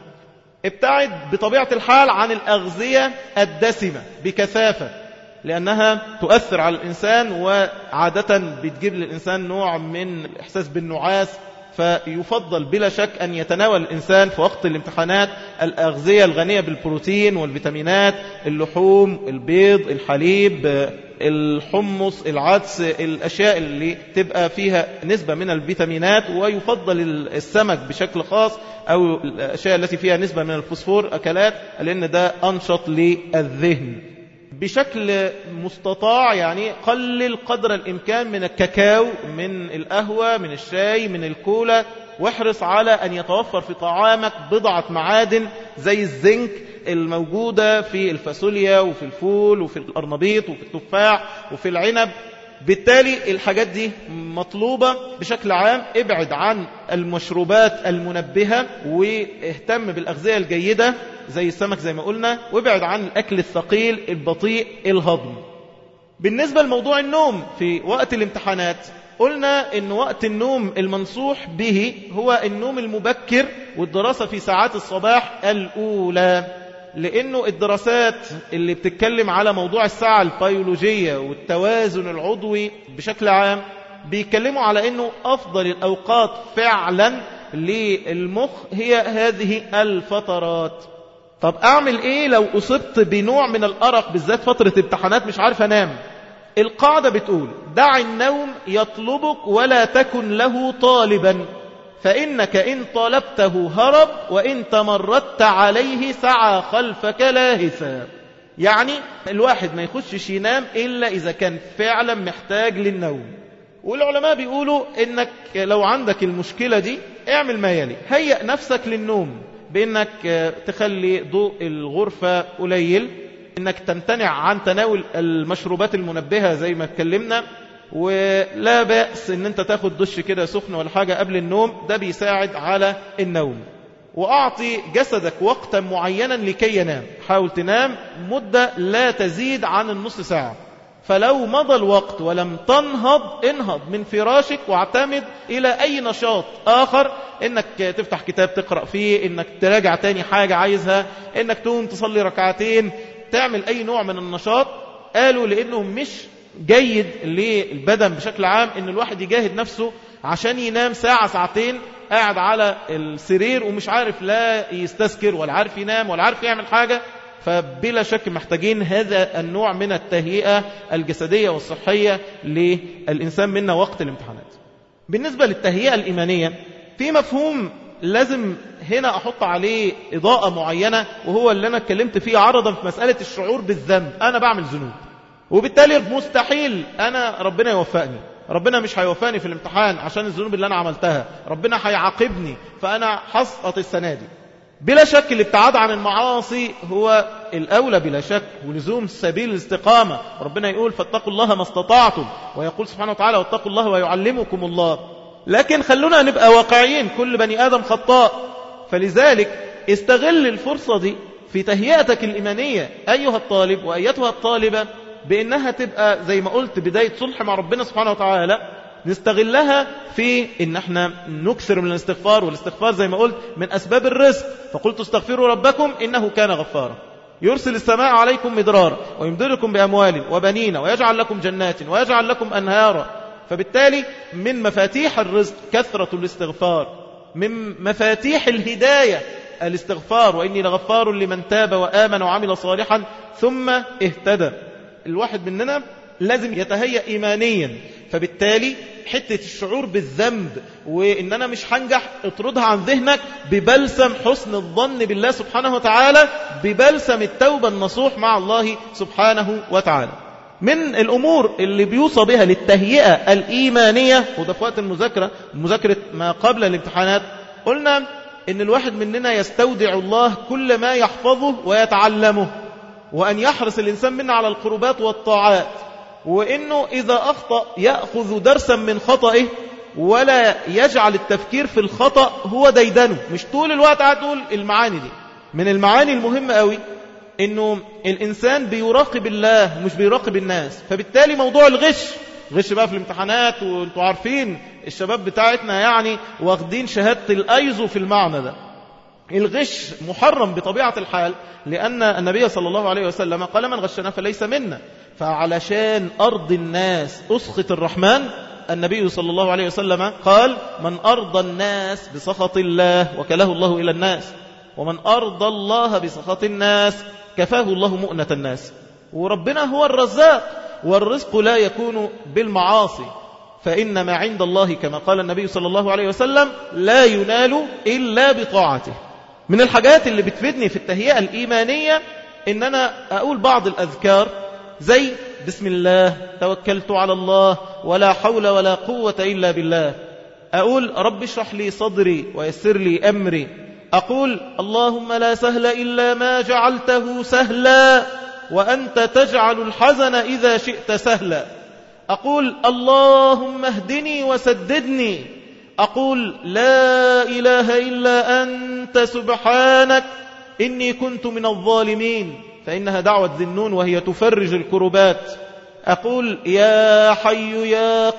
Speaker 1: ابتعد بطبيعة الحال عن الأغذية الدسمة بكثافة لأنها تؤثر على الإنسان وعادة بتجيب للإنسان نوع من الإحساس بالنعاس فيفضل بلا شك أن يتناول الإنسان في وقت الامتحانات الأغذية الغنية بالبروتين والفيتامينات اللحوم البيض الحليب الحمص العدس الأشياء اللي تبقى فيها نسبة من الفيتامينات ويفضل السمك بشكل خاص أو الأشياء التي فيها نسبة من الفوسفور أكلات لأن ده أنشط للذهن بشكل مستطاع يعني قلل قدر الإمكان من الكاكاو من القهوة من الشاي من الكولا واحرص على أن يتوفر في طعامك بضعة معادن زي الزنك الموجودة في الفاصوليا وفي الفول وفي الأرنبيط وفي التفاح وفي العنب بالتالي الحاجات دي مطلوبة بشكل عام ابعد عن المشروبات المنبهة واهتم بالأغذية الجيدة زي السمك زي ما قلنا وابعد عن الأكل الثقيل البطيء الهضم بالنسبة لموضوع النوم في وقت الامتحانات قلنا ان وقت النوم المنصوح به هو النوم المبكر والدراسة في ساعات الصباح الأولى لأنه الدراسات اللي بتتكلم على موضوع الساعة البيولوجية والتوازن العضوي بشكل عام بيتكلموا على أنه أفضل الأوقات فعلا للمخ هي هذه الفترات طب أعمل إيه لو أصبت بنوع من الأرق بالذات فترة امتحانات مش عارف أنام القاعدة بتقول دع النوم يطلبك ولا تكن له طالبا فإنك إن طلبته هرب وإن تمردت عليه سعى خلفك لاهثا يعني الواحد ما يخشش ينام إلا إذا كان فعلا محتاج للنوم والعلماء بيقولوا إنك لو عندك المشكلة دي اعمل ما يلي هيئ نفسك للنوم بإنك تخلي ضوء الغرفة قليل إنك تمتنع عن تناول المشروبات المنبهة زي ما اتكلمنا ولا بأس ان انت تاخد دش كده سخن ولا حاجة قبل النوم ده بيساعد على النوم وأعطي جسدك وقتا معينا لكي ينام حاول تنام مدة لا تزيد عن النص ساعة فلو مضى الوقت ولم تنهض انهض من فراشك واعتمد إلى أي نشاط آخر إنك تفتح كتاب تقرأ فيه إنك تراجع تاني حاجة عايزها إنك تقوم تصلي ركعتين تعمل أي نوع من النشاط قالوا لأنه مش جيد للبدن بشكل عام ان الواحد يجاهد نفسه عشان ينام ساعة ساعتين قاعد على السرير ومش عارف لا يستذكر ولا عارف ينام ولا عارف يعمل حاجة فبلا شك محتاجين هذا النوع من التهيئة الجسدية والصحية للإنسان منا وقت الامتحانات بالنسبة للتهيئة الإيمانية في مفهوم لازم هنا أحط عليه إضاءة معينة وهو اللي أنا اتكلمت فيه عرضا في مسألة الشعور بالذنب أنا بعمل ذنوب وبالتالي مستحيل أنا ربنا يوفقني ربنا مش هيوفقني في الامتحان عشان الذنوب اللي أنا عملتها ربنا هيعاقبني فأنا حسقط السنة دي بلا شك الابتعاد عن المعاصي هو الأولى بلا شك ولزوم سبيل الاستقامة ربنا يقول فاتقوا الله ما استطعتم ويقول سبحانه وتعالى واتقوا الله ويعلمكم الله لكن خلونا نبقى واقعيين كل بني آدم خطاء فلذلك استغل الفرصة دي في تهيئتك الإيمانية أيها الطالب وأيتها الطالبة بأنها تبقى زي ما قلت بداية صلح مع ربنا سبحانه وتعالى نستغلها في ان احنا نكثر من الاستغفار والاستغفار زي ما قلت من اسباب الرزق فقلت استغفروا ربكم انه كان غفارا يرسل السماء عليكم مدرارا ويمددكم باموال وبنين ويجعل لكم جنات ويجعل لكم انهارا فبالتالي من مفاتيح الرزق كثرة الاستغفار من مفاتيح الهداية الاستغفار وإني لغفار لمن تاب وآمن وعمل صالحا ثم اهتدى الواحد مننا لازم يتهيأ إيمانيا فبالتالي حتة الشعور بالذنب وإن أنا مش هنجح اطردها عن ذهنك ببلسم حسن الظن بالله سبحانه وتعالى ببلسم التوبة النصوح مع الله سبحانه وتعالى من الأمور اللي بيوصى بها للتهيئة الإيمانية وده في وقت المذاكرة مذاكرة ما قبل الامتحانات قلنا إن الواحد مننا يستودع الله كل ما يحفظه ويتعلمه وأن يحرص الإنسان منا على القربات والطاعات وإنه إذا أخطأ يأخذ درسا من خطئه ولا يجعل التفكير في الخطأ هو ديدنه مش طول الوقت قاعد تقول المعاني دي من المعاني المهمة قوي إنه الإنسان بيراقب الله مش بيراقب الناس فبالتالي موضوع الغش غش بقى في الامتحانات وانتوا عارفين الشباب بتاعتنا يعني واخدين شهادة الأيزو في المعنى ده الغش محرم بطبيعة الحال لأن النبي صلى الله عليه وسلم قال من غشنا فليس منا فعلشان أرض الناس أسخط الرحمن النبي صلى الله عليه وسلم قال من أرضى الناس بسخط الله وكله الله إلى الناس ومن أرضى الله بسخط الناس كفاه الله مؤنة الناس وربنا هو الرزاق والرزق لا يكون بالمعاصي فإن ما عند الله كما قال النبي صلى الله عليه وسلم لا ينال إلا بطاعته من الحاجات اللي بتفيدني في التهيئة الإيمانية إن أنا أقول بعض الأذكار زي بسم الله توكلت على الله ولا حول ولا قوة إلا بالله أقول رب اشرح لي صدري ويسر لي أمري أقول اللهم لا سهل إلا ما جعلته سهلا وأنت تجعل الحزن إذا شئت سهلا أقول اللهم اهدني وسددني أقول لا إله إلا أنت سبحانك إني كنت من الظالمين فإنها دعوة ذنون وهي تفرج الكربات أقول يا حي يا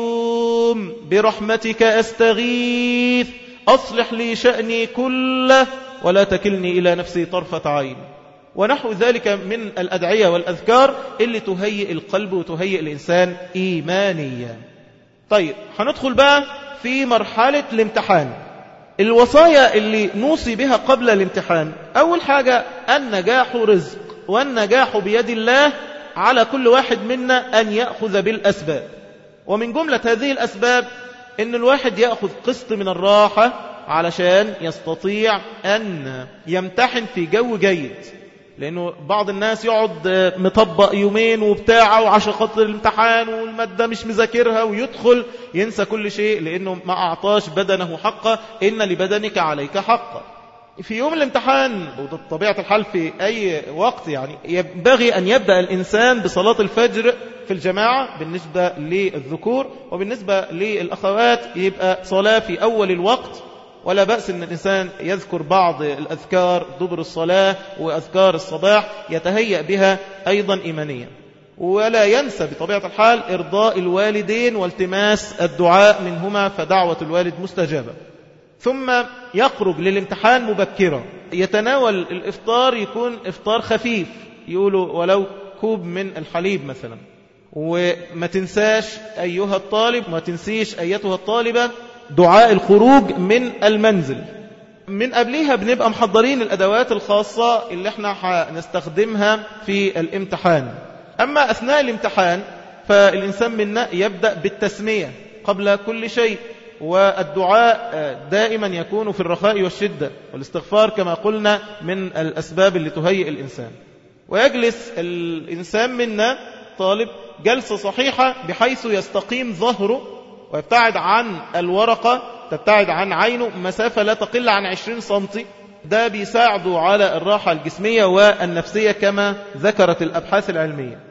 Speaker 1: قيوم برحمتك أستغيث أصلح لي شأني كله ولا تكلني إلى نفسي طرفة عين ونحو ذلك من الأدعية والأذكار اللي تهيئ القلب وتهيئ الإنسان إيمانيا طيب هندخل بقى في مرحلة الامتحان الوصايا اللي نوصي بها قبل الامتحان أول حاجة النجاح رزق والنجاح بيد الله على كل واحد منا أن يأخذ بالأسباب ومن جملة هذه الأسباب أن الواحد يأخذ قسط من الراحة علشان يستطيع أن يمتحن في جو جيد لأنه بعض الناس يقعد مطبق يومين وبتاعه وعشان خاطر الامتحان والمادة مش مذاكرها ويدخل ينسى كل شيء لأنه ما أعطاش بدنه حقه إن لبدنك عليك حقا في يوم الامتحان وطبيعة الحال في أي وقت يعني ينبغي أن يبدأ الإنسان بصلاة الفجر في الجماعة بالنسبة للذكور وبالنسبة للأخوات يبقى صلاة في أول الوقت ولا بأس أن الإنسان يذكر بعض الأذكار دبر الصلاة وأذكار الصباح يتهيأ بها أيضا إيمانيا ولا ينسى بطبيعة الحال إرضاء الوالدين والتماس الدعاء منهما فدعوة الوالد مستجابة ثم يخرج للامتحان مبكرا يتناول الإفطار يكون إفطار خفيف يقولوا ولو كوب من الحليب مثلا وما تنساش أيها الطالب ما تنسيش أيتها الطالبة دعاء الخروج من المنزل من قبلها بنبقى محضرين الأدوات الخاصة اللي احنا هنستخدمها في الامتحان أما أثناء الامتحان فالإنسان منا يبدأ بالتسمية قبل كل شيء والدعاء دائما يكون في الرخاء والشدة والاستغفار كما قلنا من الأسباب اللي تهيئ الإنسان ويجلس الإنسان منا طالب جلسة صحيحة بحيث يستقيم ظهره ويبتعد عن الورقة تبتعد عن عينه مسافة لا تقل عن 20 سنتي ده بيساعده على الراحة الجسمية والنفسية كما ذكرت الأبحاث العلمية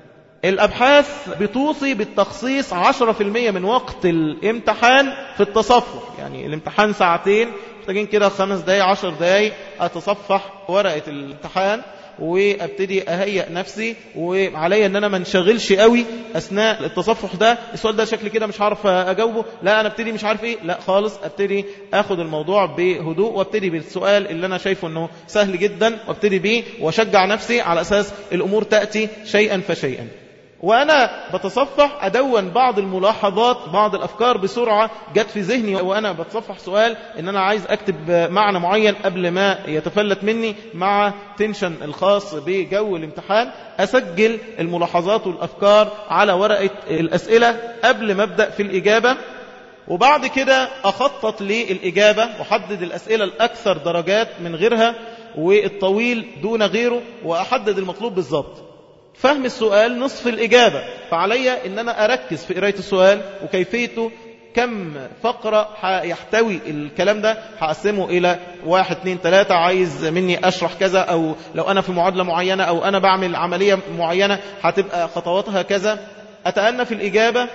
Speaker 1: الأبحاث بتوصي بالتخصيص 10% من وقت الامتحان في التصفح يعني الامتحان ساعتين محتاجين كده خمس دقايق عشر دقايق أتصفح ورقة الامتحان وابتدي اهيئ نفسي وعليا ان انا ما انشغلش قوي اثناء التصفح ده السؤال ده شكل كده مش عارف اجاوبه لا انا ابتدي مش عارف ايه لا خالص ابتدي اخد الموضوع بهدوء وابتدي بالسؤال اللي انا شايفه انه سهل جدا وابتدي بيه واشجع نفسي على اساس الامور تاتي شيئا فشيئا وأنا بتصفح أدون بعض الملاحظات بعض الأفكار بسرعة جت في ذهني وأنا بتصفح سؤال إن أنا عايز أكتب معنى معين قبل ما يتفلت مني مع تنشن الخاص بجو الامتحان أسجل الملاحظات والأفكار على ورقة الأسئلة قبل ما أبدأ في الإجابة وبعد كده أخطط للإجابة وحدد الأسئلة الأكثر درجات من غيرها والطويل دون غيره وأحدد المطلوب بالضبط فهم السؤال نصف الإجابة فعلي أن أنا أركز في قراية السؤال وكيفيته كم فقرة يحتوي الكلام ده هقسمه إلى واحد اثنين ثلاثة عايز مني أشرح كذا أو لو أنا في معادلة معينة أو أنا بعمل عملية معينة هتبقى خطواتها كذا أتأنى في الإجابة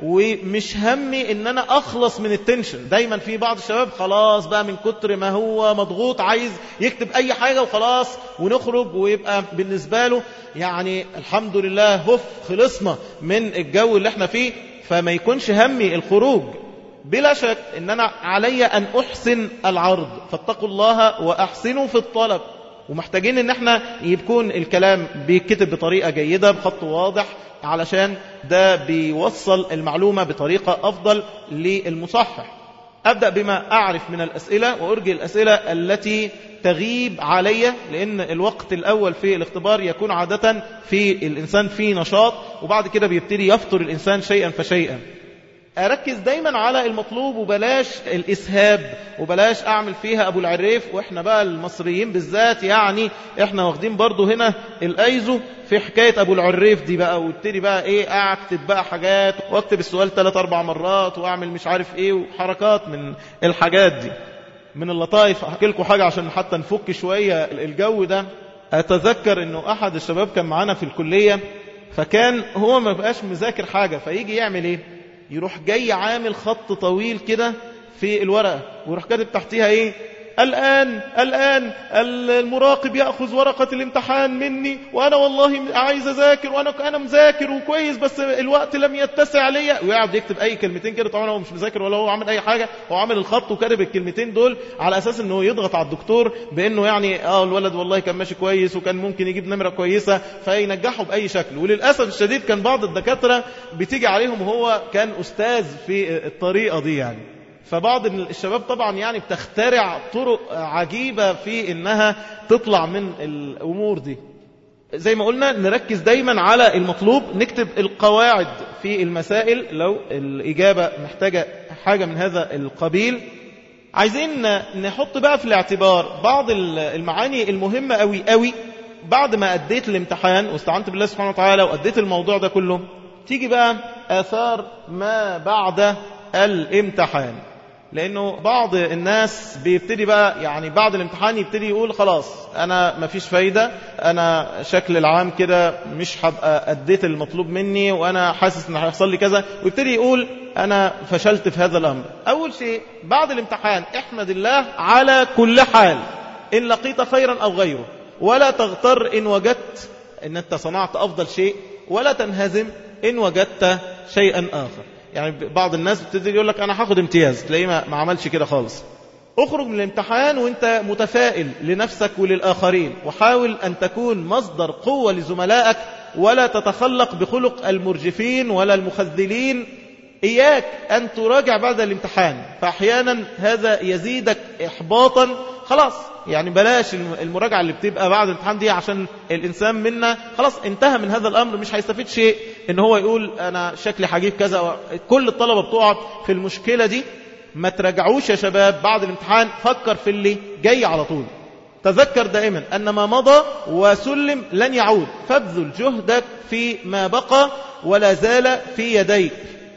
Speaker 1: ومش همي ان انا اخلص من التنشن دايما في بعض الشباب خلاص بقى من كتر ما هو مضغوط عايز يكتب اي حاجة وخلاص ونخرج ويبقى بالنسبة له يعني الحمد لله هف خلصنا من الجو اللي احنا فيه فما يكونش همي الخروج بلا شك ان انا علي ان احسن العرض فاتقوا الله واحسنوا في الطلب ومحتاجين ان احنا يكون الكلام بيتكتب بطريقة جيدة بخط واضح علشان ده بيوصل المعلومة بطريقة أفضل للمصحح أبدأ بما أعرف من الأسئلة وأرجي الأسئلة التي تغيب علي لأن الوقت الأول في الاختبار يكون عادة في الإنسان في نشاط وبعد كده بيبتدي يفطر الإنسان شيئا فشيئا أركز دايما على المطلوب وبلاش الإسهاب وبلاش أعمل فيها أبو العريف وإحنا بقى المصريين بالذات يعني إحنا واخدين برضو هنا الأيزو في حكاية أبو العريف دي بقى وابتدي بقى إيه أكتب بقى حاجات وأكتب السؤال ثلاث أربع مرات وأعمل مش عارف إيه وحركات من الحاجات دي من اللطائف أحكي لكم حاجة عشان حتى نفك شوية الجو ده أتذكر أنه أحد الشباب كان معانا في الكلية فكان هو ما بقاش مذاكر حاجة فيجي يعمل إيه يروح جاي عامل خط طويل كده في الورقة ويروح كاتب تحتيها ايه الآن الآن المراقب يأخذ ورقة الامتحان مني وأنا والله عايز أذاكر وأنا أنا مذاكر وكويس بس الوقت لم يتسع لي ويقعد يكتب أي كلمتين كده طبعا هو مش مذاكر ولا هو عامل أي حاجة هو عامل الخط وكاتب الكلمتين دول على أساس إنه يضغط على الدكتور بإنه يعني آه الولد والله كان ماشي كويس وكان ممكن يجيب نمرة كويسة فينجحه بأي شكل وللأسف الشديد كان بعض الدكاترة بتيجي عليهم وهو كان أستاذ في الطريقة دي يعني فبعض الشباب طبعا يعني بتخترع طرق عجيبة في انها تطلع من الامور دي زي ما قلنا نركز دايما على المطلوب نكتب القواعد في المسائل لو الإجابة محتاجة حاجة من هذا القبيل عايزين نحط بقى في الاعتبار بعض المعاني المهمة قوي قوي بعد ما أديت الامتحان واستعنت بالله سبحانه وتعالى وأديت الموضوع ده كله تيجي بقى آثار ما بعد الامتحان لانه بعض الناس بيبتدي بقى يعني بعد الامتحان يبتدي يقول خلاص انا مفيش فايدة انا شكل العام كده مش هبقى اديت المطلوب مني وانا حاسس ان هيحصل لي كذا ويبتدي يقول انا فشلت في هذا الامر اول شيء بعد الامتحان احمد الله على كل حال ان لقيت خيرا او غيره ولا تغتر ان وجدت ان انت صنعت افضل شيء ولا تنهزم ان وجدت شيئا اخر يعني بعض الناس بتبتدي يقول لك انا هاخد امتياز تلاقيه ما عملش كده خالص اخرج من الامتحان وانت متفائل لنفسك وللآخرين وحاول أن تكون مصدر قوة لزملائك ولا تتخلق بخلق المرجفين ولا المخذلين إياك أن تراجع بعد الامتحان فأحيانا هذا يزيدك إحباطا خلاص يعني بلاش المراجعة اللي بتبقى بعد الامتحان دي عشان الإنسان منا خلاص انتهى من هذا الأمر مش هيستفيد شيء إن هو يقول أنا شكلي هجيب كذا كل الطلبة بتقع في المشكلة دي ما تراجعوش يا شباب بعد الامتحان فكر في اللي جاي على طول تذكر دائما أن ما مضى وسلم لن يعود فابذل جهدك في ما بقى ولا زال في يديك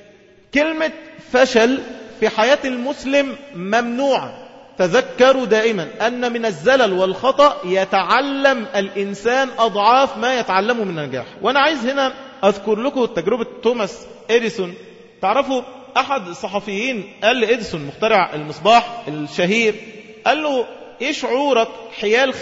Speaker 1: كلمة فشل في حياة المسلم ممنوعة تذكروا دائما أن من الزلل والخطأ يتعلم الإنسان أضعاف ما يتعلمه من النجاح وأنا عايز هنا أذكر لكم تجربة توماس إديسون تعرفوا أحد الصحفيين قال لإديسون مخترع المصباح الشهير قال له إيه شعورك حيال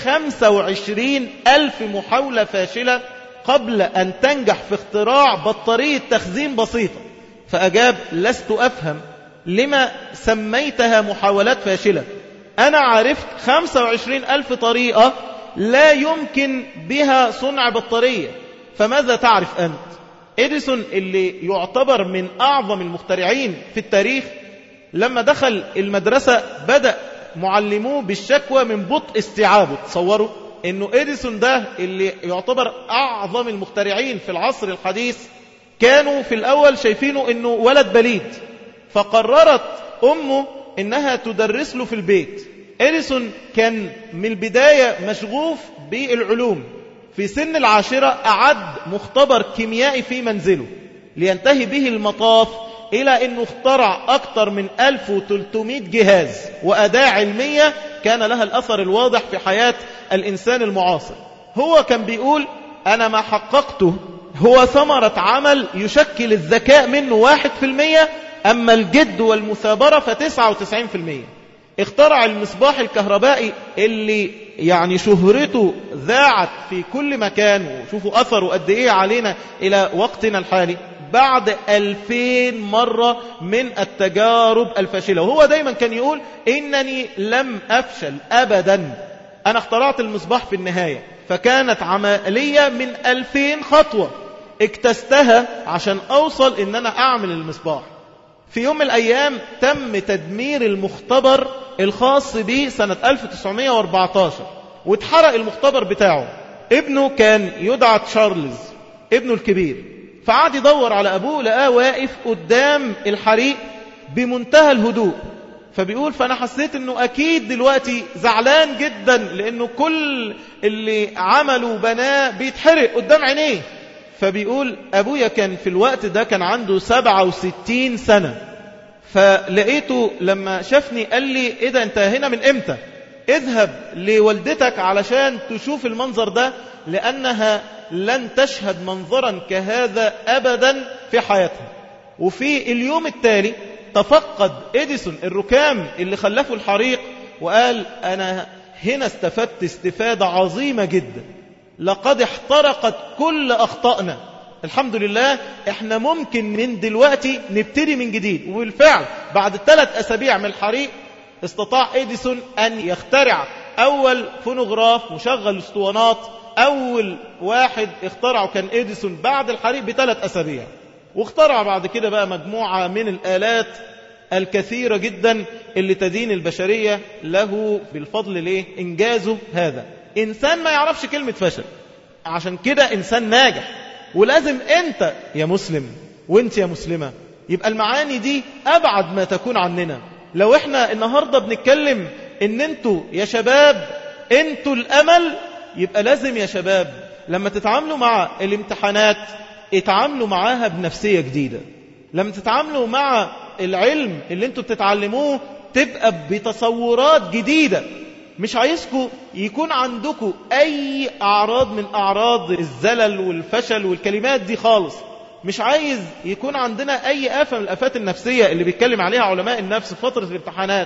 Speaker 1: 25 ألف محاولة فاشلة قبل أن تنجح في اختراع بطارية تخزين بسيطة فأجاب لست أفهم لما سميتها محاولات فاشلة أنا عرفت 25 ألف طريقة لا يمكن بها صنع بطارية فماذا تعرف أنت إديسون اللي يعتبر من أعظم المخترعين في التاريخ لما دخل المدرسة بدأ معلموه بالشكوى من بطء استيعابه تصوروا انه اديسون ده اللي يعتبر اعظم المخترعين في العصر الحديث كانوا في الاول شايفينه انه ولد بليد فقررت امه انها تدرس له في البيت اديسون كان من البداية مشغوف بالعلوم في سن العاشرة أعد مختبر كيميائي في منزله لينتهي به المطاف إلى أنه اخترع أكثر من 1300 جهاز وأداة علمية كان لها الأثر الواضح في حياة الإنسان المعاصر هو كان بيقول أنا ما حققته هو ثمرة عمل يشكل الذكاء منه واحد في المية أما الجد والمثابرة فتسعة وتسعين في المية اخترع المصباح الكهربائي اللي يعني شهرته ذاعت في كل مكان وشوفوا أثره قد إيه علينا إلى وقتنا الحالي بعد ألفين مرة من التجارب الفاشلة وهو دايما كان يقول إنني لم أفشل أبدا أنا اخترعت المصباح في النهاية فكانت عملية من ألفين خطوة اكتستها عشان أوصل إن أنا أعمل المصباح في يوم من الأيام تم تدمير المختبر الخاص به سنة 1914 واتحرق المختبر بتاعه ابنه كان يدعى تشارلز ابنه الكبير فقعد يدور على أبوه لقاه واقف قدام الحريق بمنتهى الهدوء فبيقول فأنا حسيت أنه أكيد دلوقتي زعلان جدا لأنه كل اللي عمله بناه بيتحرق قدام عينيه فبيقول أبويا كان في الوقت ده كان عنده 67 سنة فلقيته لما شافني قال لي إيه ده أنت هنا من إمتى اذهب لوالدتك علشان تشوف المنظر ده لأنها لن تشهد منظرا كهذا أبدا في حياتها وفي اليوم التالي تفقد إديسون الركام اللي خلفه الحريق وقال أنا هنا استفدت استفادة عظيمة جدا لقد احترقت كل أخطائنا الحمد لله احنا ممكن من دلوقتي نبتدي من جديد وبالفعل بعد ثلاث أسابيع من الحريق استطاع إديسون أن يخترع أول فونوغراف مشغل اسطوانات أول واحد اخترعه كان إديسون بعد الحريق بثلاث أسابيع واخترع بعد كده بقى مجموعة من الآلات الكثيرة جدا اللي تدين البشرية له بالفضل ليه إنجازه هذا إنسان ما يعرفش كلمة فشل عشان كده إنسان ناجح ولازم أنت يا مسلم وانت يا مسلمة يبقى المعاني دي أبعد ما تكون عننا لو احنا النهاردة بنتكلم ان انتوا يا شباب انتوا الامل يبقى لازم يا شباب لما تتعاملوا مع الامتحانات اتعاملوا معاها بنفسية جديدة لما تتعاملوا مع العلم اللي انتوا بتتعلموه تبقى بتصورات جديدة مش عايزكم يكون عندكم اي اعراض من اعراض الزلل والفشل والكلمات دي خالص مش عايز يكون عندنا أي آفة من الآفات النفسية اللي بيتكلم عليها علماء النفس في فترة الامتحانات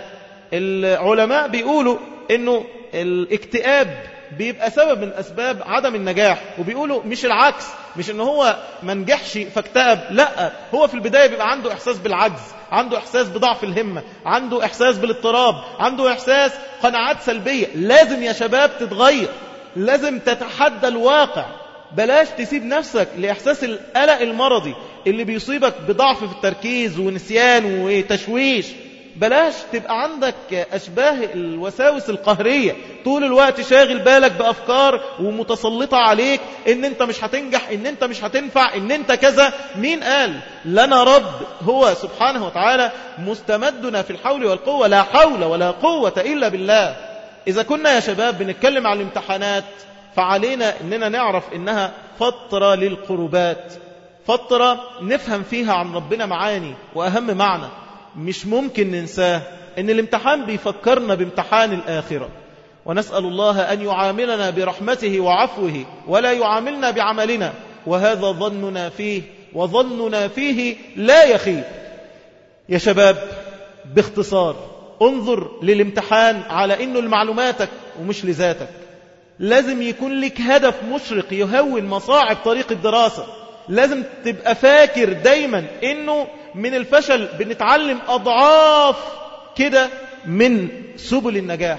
Speaker 1: العلماء بيقولوا أنه الاكتئاب بيبقى سبب من أسباب عدم النجاح وبيقولوا مش العكس مش أنه هو ما نجحش فاكتئب لا هو في البداية بيبقى عنده إحساس بالعجز عنده إحساس بضعف الهمة عنده إحساس بالاضطراب عنده إحساس قناعات سلبية لازم يا شباب تتغير لازم تتحدى الواقع بلاش تسيب نفسك لإحساس القلق المرضي اللي بيصيبك بضعف في التركيز ونسيان وتشويش بلاش تبقى عندك أشباه الوساوس القهرية طول الوقت شاغل بالك بأفكار ومتسلطة عليك إن أنت مش هتنجح إن أنت مش هتنفع إن أنت كذا مين قال لنا رب هو سبحانه وتعالى مستمدنا في الحول والقوة لا حول ولا قوة إلا بالله إذا كنا يا شباب بنتكلم عن الامتحانات فعلينا أننا نعرف أنها فترة للقربات فترة نفهم فيها عن ربنا معاني وأهم معنى مش ممكن ننساه أن الامتحان بيفكرنا بامتحان الآخرة ونسأل الله أن يعاملنا برحمته وعفوه ولا يعاملنا بعملنا وهذا ظننا فيه وظننا فيه لا يخيب يا شباب باختصار انظر للامتحان على أنه لمعلوماتك ومش لذاتك لازم يكون لك هدف مشرق يهون مصاعب طريق الدراسة لازم تبقى فاكر دايما انه من الفشل بنتعلم اضعاف كده من سبل النجاح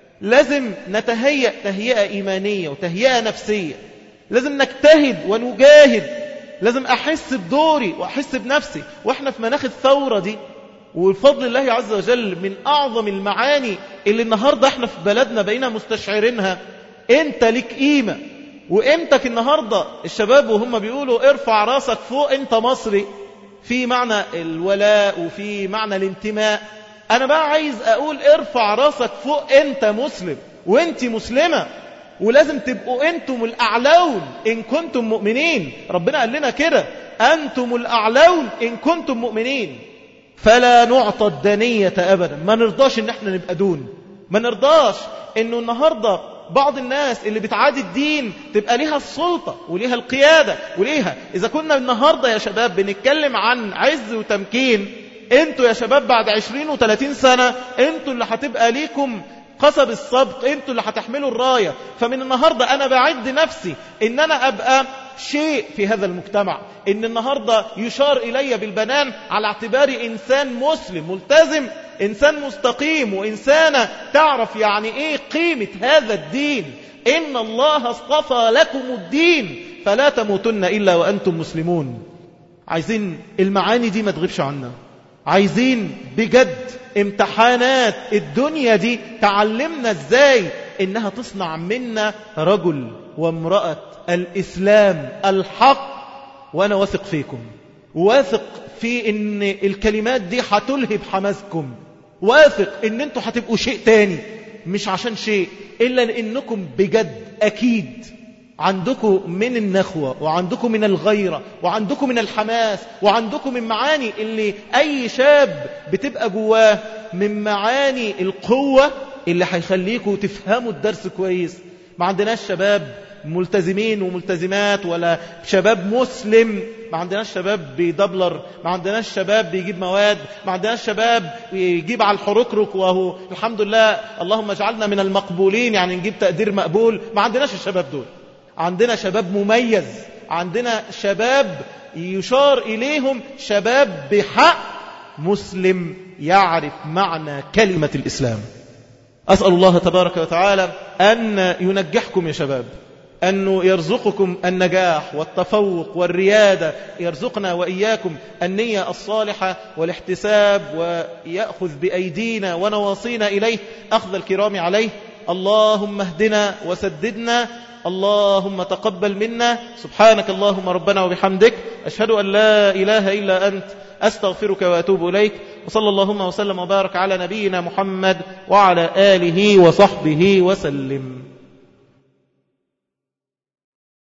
Speaker 1: لازم نتهيأ تهيئة إيمانية وتهيئة نفسية لازم نجتهد ونجاهد لازم أحس بدوري وأحس بنفسي وإحنا في مناخ الثورة دي وبفضل الله عز وجل من أعظم المعاني اللي النهاردة إحنا في بلدنا بقينا مستشعرينها انت لك قيمة وقيمتك النهاردة الشباب وهم بيقولوا ارفع راسك فوق انت مصري في معنى الولاء وفي معنى الانتماء انا بقى عايز اقول ارفع راسك فوق انت مسلم وانت مسلمة ولازم تبقوا انتم الاعلون ان كنتم مؤمنين ربنا قال لنا كده انتم الاعلون ان كنتم مؤمنين فلا نعطى الدنية ابدا ما نرضاش ان احنا نبقى دون ما نرضاش انه النهارده بعض الناس اللي بتعادي الدين تبقى ليها السلطة وليها القيادة وليها إذا كنا النهاردة يا شباب بنتكلم عن عز وتمكين انتوا يا شباب بعد عشرين وثلاثين سنة انتوا اللي هتبقى ليكم قصب السبق انتوا اللي هتحملوا الراية فمن النهاردة أنا بعد نفسي إن أنا أبقى شيء في هذا المجتمع إن النهاردة يشار إلي بالبنان على اعتباري إنسان مسلم ملتزم إنسان مستقيم وإنسانة تعرف يعني إيه قيمة هذا الدين إن الله اصطفى لكم الدين فلا تموتن إلا وأنتم مسلمون عايزين المعاني دي ما تغيبش عنا عايزين بجد امتحانات الدنيا دي تعلمنا ازاي انها تصنع منا رجل وامرأة الاسلام الحق وانا واثق فيكم واثق في ان الكلمات دي هتلهب حماسكم واثق ان انتوا هتبقوا شيء تاني مش عشان شيء الا لانكم بجد اكيد عندكم من النخوة وعندكم من الغيرة وعندكم من الحماس وعندكم من معاني اللي أي شاب بتبقى جواه من معاني القوة اللي هيخليكم تفهموا الدرس كويس ما عندناش شباب ملتزمين وملتزمات ولا شباب مسلم ما عندناش شباب بيدبلر ما عندناش شباب بيجيب مواد ما عندناش شباب يجيب على الحركرك وهو الحمد لله اللهم اجعلنا من المقبولين يعني نجيب تقدير مقبول ما عندناش الشباب دول عندنا شباب مميز عندنا شباب يشار إليهم شباب بحق مسلم يعرف معنى كلمة الإسلام أسأل الله تبارك وتعالى أن ينجحكم يا شباب أنه يرزقكم النجاح والتفوق والريادة يرزقنا وإياكم النية الصالحة والاحتساب ويأخذ بأيدينا ونواصينا إليه أخذ الكرام عليه اللهم اهدنا وسددنا اللهم تقبل منا سبحانك اللهم ربنا وبحمدك أشهد أن لا إله إلا أنت أستغفرك وأتوب إليك وصلى اللهم وسلم وبارك على نبينا محمد وعلى آله وصحبه وسلم